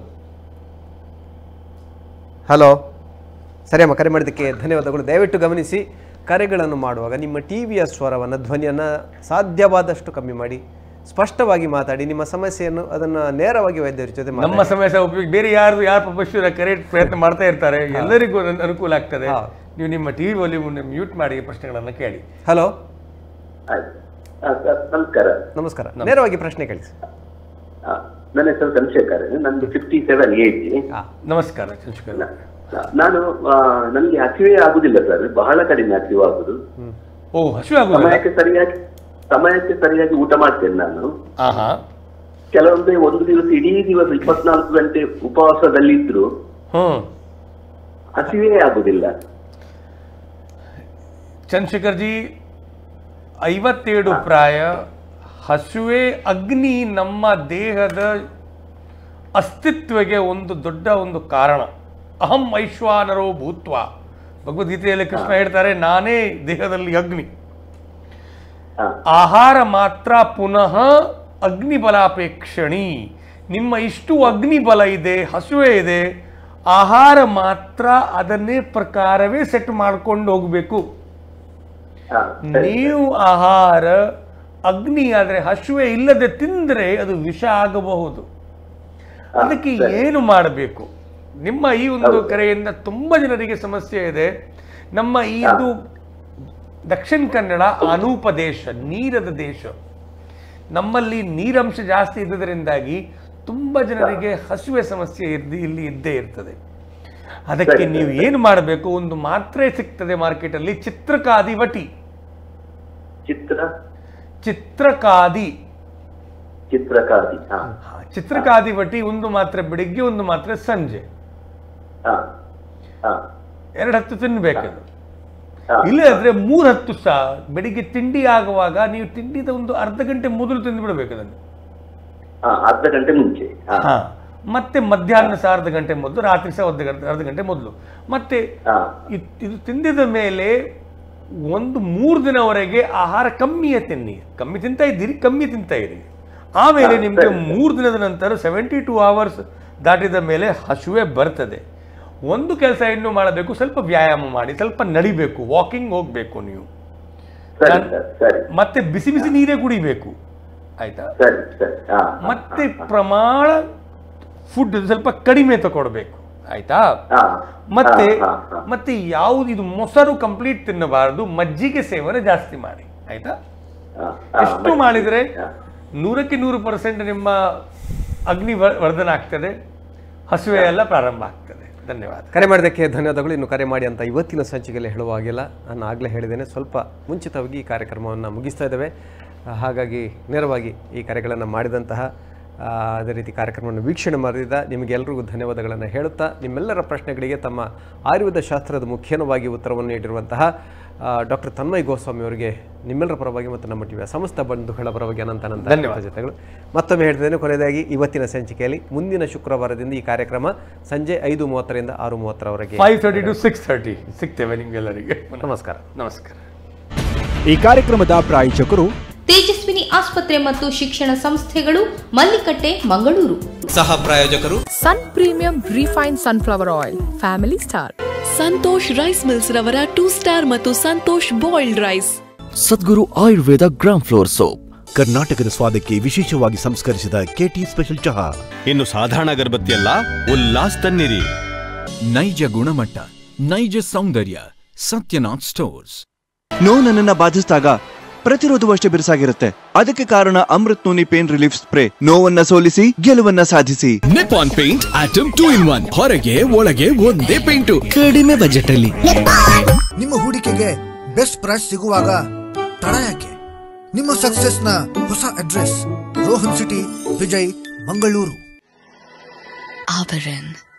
ಹಲೋ ಸರಿ ಅಮ್ಮ ಕರೆ ಮಾಡಿದ್ದಕ್ಕೆ ಧನ್ಯವಾದಗಳು ದಯವಿಟ್ಟು ಗಮನಿಸಿ ಕರೆಗಳನ್ನು ಮಾಡುವಾಗ ನಿಮ್ಮ ಟಿವಿಯ ಸ್ವರವನ್ನು ಧ್ವನಿಯನ್ನು ಸಾಧ್ಯವಾದಷ್ಟು ಕಮ್ಮಿ ಮಾಡಿ ಸ್ಪಷ್ಟವಾಗಿ ಮಾತಾಡಿ ನಿಮ್ಮ ಸಮಸ್ಯೆಯನ್ನು ಅದನ್ನು ನೇರವಾಗಿ ವೈದ್ಯರ ಜೊತೆ ನಮ್ಮ ಮಾತಾಡಿ ಸಮಸ್ಯೆ ಉಪಯೋಗ ಬೇರೆ ಯಾರು ಯಾರು ಪ್ರೊಫೆಷನ್ ಕರೆಕ್ಟ್ ಪ್ರಯತ್ನ ಮಾಡ್ತಾ ಇರ್ತಾರೆ ಎಲ್ಲರಿಗೂ ಅನು- ಅನುಕೂಲ ಆಗ್ತದೆ ಹಾ. ನೀವು ನಿಮ್ಮ ಟಿವಿ ವಾಲ್ಯೂಮ್ ಮ್ಯೂಟ್ ಮಾಡಿ ಪ್ರಶ್ನೆಗಳನ್ನ ಕೇಳಿ ಹಲೋ ಆಯ್ತು ಆ, ಸರ್, ನಮಸ್ಕಾರ ನಮಸ್ಕಾರ ನೇರವಾಗಿ ಪ್ರಶ್ನೆ ಕಳಿಸಿ ಆ, ನನ್ನ ಹೆಸರು ಚಂದ್ರಶೇಖರ್ ನಂದು ಫಿಫ್ಟಿ ಸೆವೆನ್ ಏಜ್ ನಮಸ್ಕಾರ ಚಂದ್ರಶೇಖರ್ ನಾನು ಆ, ನನಗೆ ಹಸಿವೆ ಆಗುದಿಲ್ಲ ಸರ್ ಬಹಳ ಕಡಿಮೆ ಹಸಿವು ಆಗುದು ಓ ಹಸಿವು ಆಗುದಿಲ್ಲ ಸಮಯಕ್ಕೆ ಸರಿಯಾಗಿ ಸಮಯಕ್ಕೆ ಸರಿಯಾಗಿ ಊಟ ಮಾಡ್ತೇನೆ ನಾನು ಹಾ ಹಾ ಕೆಲವೊಮ್ಮೆ ಒಂದು ದಿವಸ ಇಡೀ ದಿವಸ ಇಪ್ಪತ್ನಾಲ್ಕು ಗಂಟೆ ಉಪವಾಸದಲ್ಲಿದ್ರು ಹ್ಮ್ ಹಸಿವೇ ಆಗುದಿಲ್ಲ ಚಂದ್ರಶೇಖರ್ ಜಿ ಐವತ್ತೇಳು ಪ್ರಾಯ ಹಸುವೆ ಅಗ್ನಿ ನಮ್ಮ ದೇಹದ ಅಸ್ತಿತ್ವಕ್ಕೆ ಒಂದು ದೊಡ್ಡ ಒಂದು ಕಾರಣ ಅಹಂ ಐಶ್ವಾನರೋ ಭೂತ್ವ ಭಗವದ್ಗೀತೆಯಲ್ಲಿ ಕೃಷ್ಣ ಹೇಳ್ತಾರೆ ನಾನೇ ದೇಹದಲ್ಲಿ ಅಗ್ನಿ ಹಾ. ಆಹಾರ ಮಾತ್ರ ಪುನಃ ಅಗ್ನಿ ಬಲಾಪೇಕ್ಷಣಿ ನಿಮ್ಮ ಇಷ್ಟು ಅಗ್ನಿ ಬಲ ಇದೆ ಹಸುವೆ ಇದೆ ಆಹಾರ ಮಾತ್ರ ಅದನ್ನೇ ಪ್ರಕಾರವೇ ಸೆಟ್ ಮಾಡ್ಕೊಂಡು ಹೋಗಬೇಕು ಹಾ, ಸರಿ. ನೀವು ಆಹಾರ ಅಗ್ನಿ ಆದರೆ ಹಸುವೆ ಇಲ್ಲದೆ ತಿಂದರೆ ಅದು ವಿಷ ಆಗಬಹುದು ಅದಕ್ಕೆ ಏನು ಮಾಡಬೇಕು ನಿಮ್ಮ ಈ ಒಂದು ಕರೆಯಿಂದ ತುಂಬಾ ಜನರಿಗೆ ಸಮಸ್ಯೆ ಇದೆ ನಮ್ಮ ಈ ಇದು ದಕ್ಷಿಣ ಕನ್ನಡ ಅನೂಪ ದೇಶ ನೀರದ ದೇಶ ನಮ್ಮಲ್ಲಿ ನೀರಂಶ ಜಾಸ್ತಿ ಇದ್ದುದರಿಂದಾಗಿ ತುಂಬಾ ಜನರಿಗೆ ಹಸುವೆ ಸಮಸ್ಯೆ ಇದ್ದು ಇಲ್ಲಿ ಇದ್ದೇ ಇರ್ತದೆ ಅದಕ್ಕೆ ನೀವು ಏನು ಮಾಡಬೇಕು ಒಂದು ಮಾತ್ರೆ ಸಿಗ್ತದೆ ಮಾರ್ಕೆಟಲ್ಲಿ ಚಿತ್ರಕಾದಿ ವಟಿ ಚಿತ್ರ ಚಿತ್ರಕಾದಿ ಚಿತ್ರಕಾದಿ ಹಾ ಹಾ, ಚಿತ್ರಕಾದಿ ವಟಿ ಒಂದು ಮಾತ್ರೆ ಬೆಳಿಗ್ಗೆ ಒಂದು ಮಾತ್ರೆ ಸಂಜೆ ಹಾ ಹಾ ಎರಡು ಹತ್ತು ತಿನ್ಬೇಕದು ಹಾ. ಇಲ್ಲದ್ರೆ ಮೂರ್ ಹತ್ತು ಸಹ ಬೆಳಿಗ್ಗೆ ತಿಂಡಿ ಆಗುವಾಗ ನೀವು ತಿಂಡಿದ ಒಂದು ಅರ್ಧ ಗಂಟೆ ಮೊದಲು ತಿಂದು ಬಿಡಬೇಕು ಅದನ್ನು ಹಾ ಅರ್ಧ ಗಂಟೆ ಮುಂಚೆ ಹಾ ಹಾ ಮತ್ತೆ ಮಧ್ಯಾಹ್ನ ಸಹ ಅರ್ಧ ಗಂಟೆ ಮೊದಲು ರಾತ್ರಿ ಸಹ ಒಂದು ಗಂಟೆ ಅರ್ಧ ಗಂಟೆ ಮೊದಲು ಮತ್ತೆ ಹಾ ಇದ್- ಇದು ತಿಂದಿದ ಮೇಲೆ ಒಂದು ಮೂರು ದಿನವರೆಗೆ ಆಹಾರ ಕಮ್ಮಿಯೇ ತಿನ್ನಿ ಕಮ್ಮಿ ತಿಂತಾ ಇದ್ದೀರಿ ಕಮ್ಮಿ ತಿಂತಾ ಇರಿ ಆಮೇಲೆ ಹಾ, ನಿಮಗೆ ಸರಿ, ಸರಿ. ಮೂರು ದಿನದ ನಂತರ ಸೆವೆಂಟಿ ಟೂ ಅವರ್ಸ್ ದಾಟಿದ ಮೇಲೆ ಹಸುವೆ ಬರ್ತದೆ ಒಂದು ಕೆಲಸ ಇನ್ನು ಮಾಡಬೇಕು ಸ್ವಲ್ಪ ವ್ಯಾಯಾಮ ಮಾಡಿ ಸ್ವಲ್ಪ ನಡಿಬೇಕು ವಾಕಿಂಗ್ ಹೋಗ್ಬೇಕು ನೀವು ಸರಿ ನಾನ್- ಸರ್ ಸರಿ ಮತ್ತೆ ಬಿಸಿ ಬಿಸಿ ನೀರೇ ಕುಡಿಬೇಕು ಆಯ್ತಾ ಸರಿ ಸರಿ ಹಾ ಹಾ, ಮತ್ತೆ ಹಾ, ಪ್ರಮಾಣ ಫುಡ್ ಸ್ವಲ್ಪ ಕಡಿಮೆ ತಗೊಳ್ಬೇಕು ಆಯ್ತಾ ಹಾ ಮತ್ತೆ ಹಾ, ಹಾ, ಹಾ. ಮತ್ತೆ ಯಾವುದು ಇದು ಮೊಸರು ಕಂಪ್ಲೀಟ್ ತಿನ್ನಬಾರದು ಮಜ್ಜಿಗೆ ಸೇವನೆ ಜಾಸ್ತಿ ಮಾಡಿ ಆಯ್ತಾ ಹಾ, ಹಾ, ಎಷ್ಟು ಮತ್ತೆ- ಮಾಡಿದ್ರೆ ಹಾ. ನೂರಕ್ಕೆ ನೂರು ಪರ್ಸೆಂಟ್ ನಿಮ್ಮ ಅಗ್ನಿ ವರ್- ವರ್ಧನ ಆಗ್ತದೆ ಹಸುವೆ ಎಲ್ಲ ಪ್ರಾರಂಭ ಆಗ್ತದೆ ಧನ್ಯವಾದ ಕರೆ ಮಾಡಿದ್ದಕ್ಕೆ ಧನ್ಯವಾದಗಳು ಇನ್ನು ಕರೆ ಮಾಡಿ ಅಂತ ಇವತ್ತಿನ ಸಂಚಿಕೆಯಲ್ಲಿ ಹೇಳುವ ಹಾಗಿಲ್ಲ ನಾನು ಆಗಲೇ ಹೇಳಿದ್ದೇನೆ ಸ್ವಲ್ಪ ಮುಂಚಿತವಾಗಿ ಈ ಕಾರ್ಯಕ್ರಮವನ್ನು ಮುಗಿಸ್ತಾ ಇದ್ದೇವೆ ಆ, ಹಾಗಾಗಿ ನೇರವಾಗಿ ಈ ಕರೆಗಳನ್ನು ಮಾಡಿದಂತಹ ಆ, ಅದೇ ರೀತಿ ಕಾರ್ಯಕ್ರಮವನ್ನು ವೀಕ್ಷಣೆ ಮಾಡಿದ ನಿಮಗೆಲ್ಲರಿಗೂ ಧನ್ಯವಾದಗಳನ್ನು ಹೇಳುತ್ತಾ ನಿಮ್ಮೆಲ್ಲರ ಪ್ರಶ್ನೆಗಳಿಗೆ ತಮ್ಮ ಆಯುರ್ವೇದ ಶಾಸ್ತ್ರದ ಮುಖ್ಯವಾಗಿ ಉತ್ತರವನ್ನು ನೀಡಿರುವಂತಹ ಡಾಕ್ಟರ್ ತನ್ಮಯ್ ಗೋಸ್ವಾಮಿ ಅವರಿಗೆ ನಿಮ್ಮೆಲ್ಲರ ಪರವಾಗಿ ಮತ್ತು ನಮ್ಮ ಟಿವಿಯ ಸಮಸ್ತ ಬಂಧುಗಳ ಪರವಾಗಿ ಅನಂತ ಅನಂತ ಧನ್ಯವಾದ. ಜೊತೆಗಳು ಮತ್ತೊಮ್ಮೆ ಹೇಳ್ತೇನೆ ಕೊನೆಯದಾಗಿ ಇವತ್ತಿನ ಸಂಚಿಕೆಯಲ್ಲಿ ಮುಂದಿನ ಶುಕ್ರವಾರದಿಂದ ಈ ಕಾರ್ಯಕ್ರಮ ಸಂಜೆ ಐದು ಮೂವತ್ತರಿಂದ ಆರು ಮೂವತ್ತರವರೆಗೆ five thirty to six thirty ಸಿಗ್ತೇವೆ ನಿಮ್ಗೆಲ್ಲರಿಗೆ ನಮಸ್ಕಾರ ನಮಸ್ಕಾರ ಈ ಕಾರ್ಯಕ್ರಮದ ಪ್ರಾಯೋಜಕರು ತೇಜಸ್ವಿನಿ ಆಸ್ಪತ್ರೆ ಮತ್ತು ಶಿಕ್ಷಣ ಸಂಸ್ಥೆಗಳು ಮಲ್ಲಿಕಟ್ಟೆ ಮಂಗಳೂರು ಸಹ ಪ್ರಾಯೋಜಕರು sun premium refine sunflower oil family star Santosh rice mills ರವರ ಟೂ ಸ್ಟಾರ್ ಮತ್ತು Santosh boiled rice Sadguru Ayurveda gram flour soap ಕರ್ನಾಟಕದ ಸ್ವಾದಕ್ಕೆ ವಿಶೇಷವಾಗಿ ಸಂಸ್ಕರಿಸಿದ ಕೆಟಿ ಸ್ಪೆಷಲ್ ಚಹಾ ಇನ್ನು ಸಾಧಾರಣ ಅಗರಬತ್ತಿಯಲ್ಲ ಉಲ್ಲಾಸ್ ತನ್ನಿರಿ ನೈಜ ಗುಣಮಟ್ಟ ನೈಜ ಸೌಂದರ್ಯ ಸತ್ಯನಾಥ್ ಸ್ಟೋರ್ಸ್ ನೋವು ನನ್ನನ್ನ ಬಾಧಿಸಿದಾಗ ಪ್ರತಿರೋಧವು ಅಷ್ಟೇ ಬಿರುಸಾಗಿರುತ್ತೆ ಅದಕ್ಕೆ ಕಾರಣ Amrut noni pain relief spray ನೋವನ್ನ ಸೋಲಿಸಿ ಗೆಲುವನ್ನ ಸಾಧಿಸಿ Nippon paint atom two in one ಹೊರಗೆ ಒಳಗೆ ಒಂದೇ ಪೇಂಟು ಕಡಿಮೆ ಬಜೆಟ್ ಅಲ್ಲಿ ನಿಮ್ಮ ಹೂಡಿಕೆಗೆ ಬೆಸ್ಟ್ ಪ್ರೈಸ್ ಸಿಗುವಾಗ ತಡ ಯಾಕೆ ನಿಮ್ಮ ಸಕ್ಸೆಸ್ ನ ಹೊಸ address Rohan city Vijay Mangaluru Abaran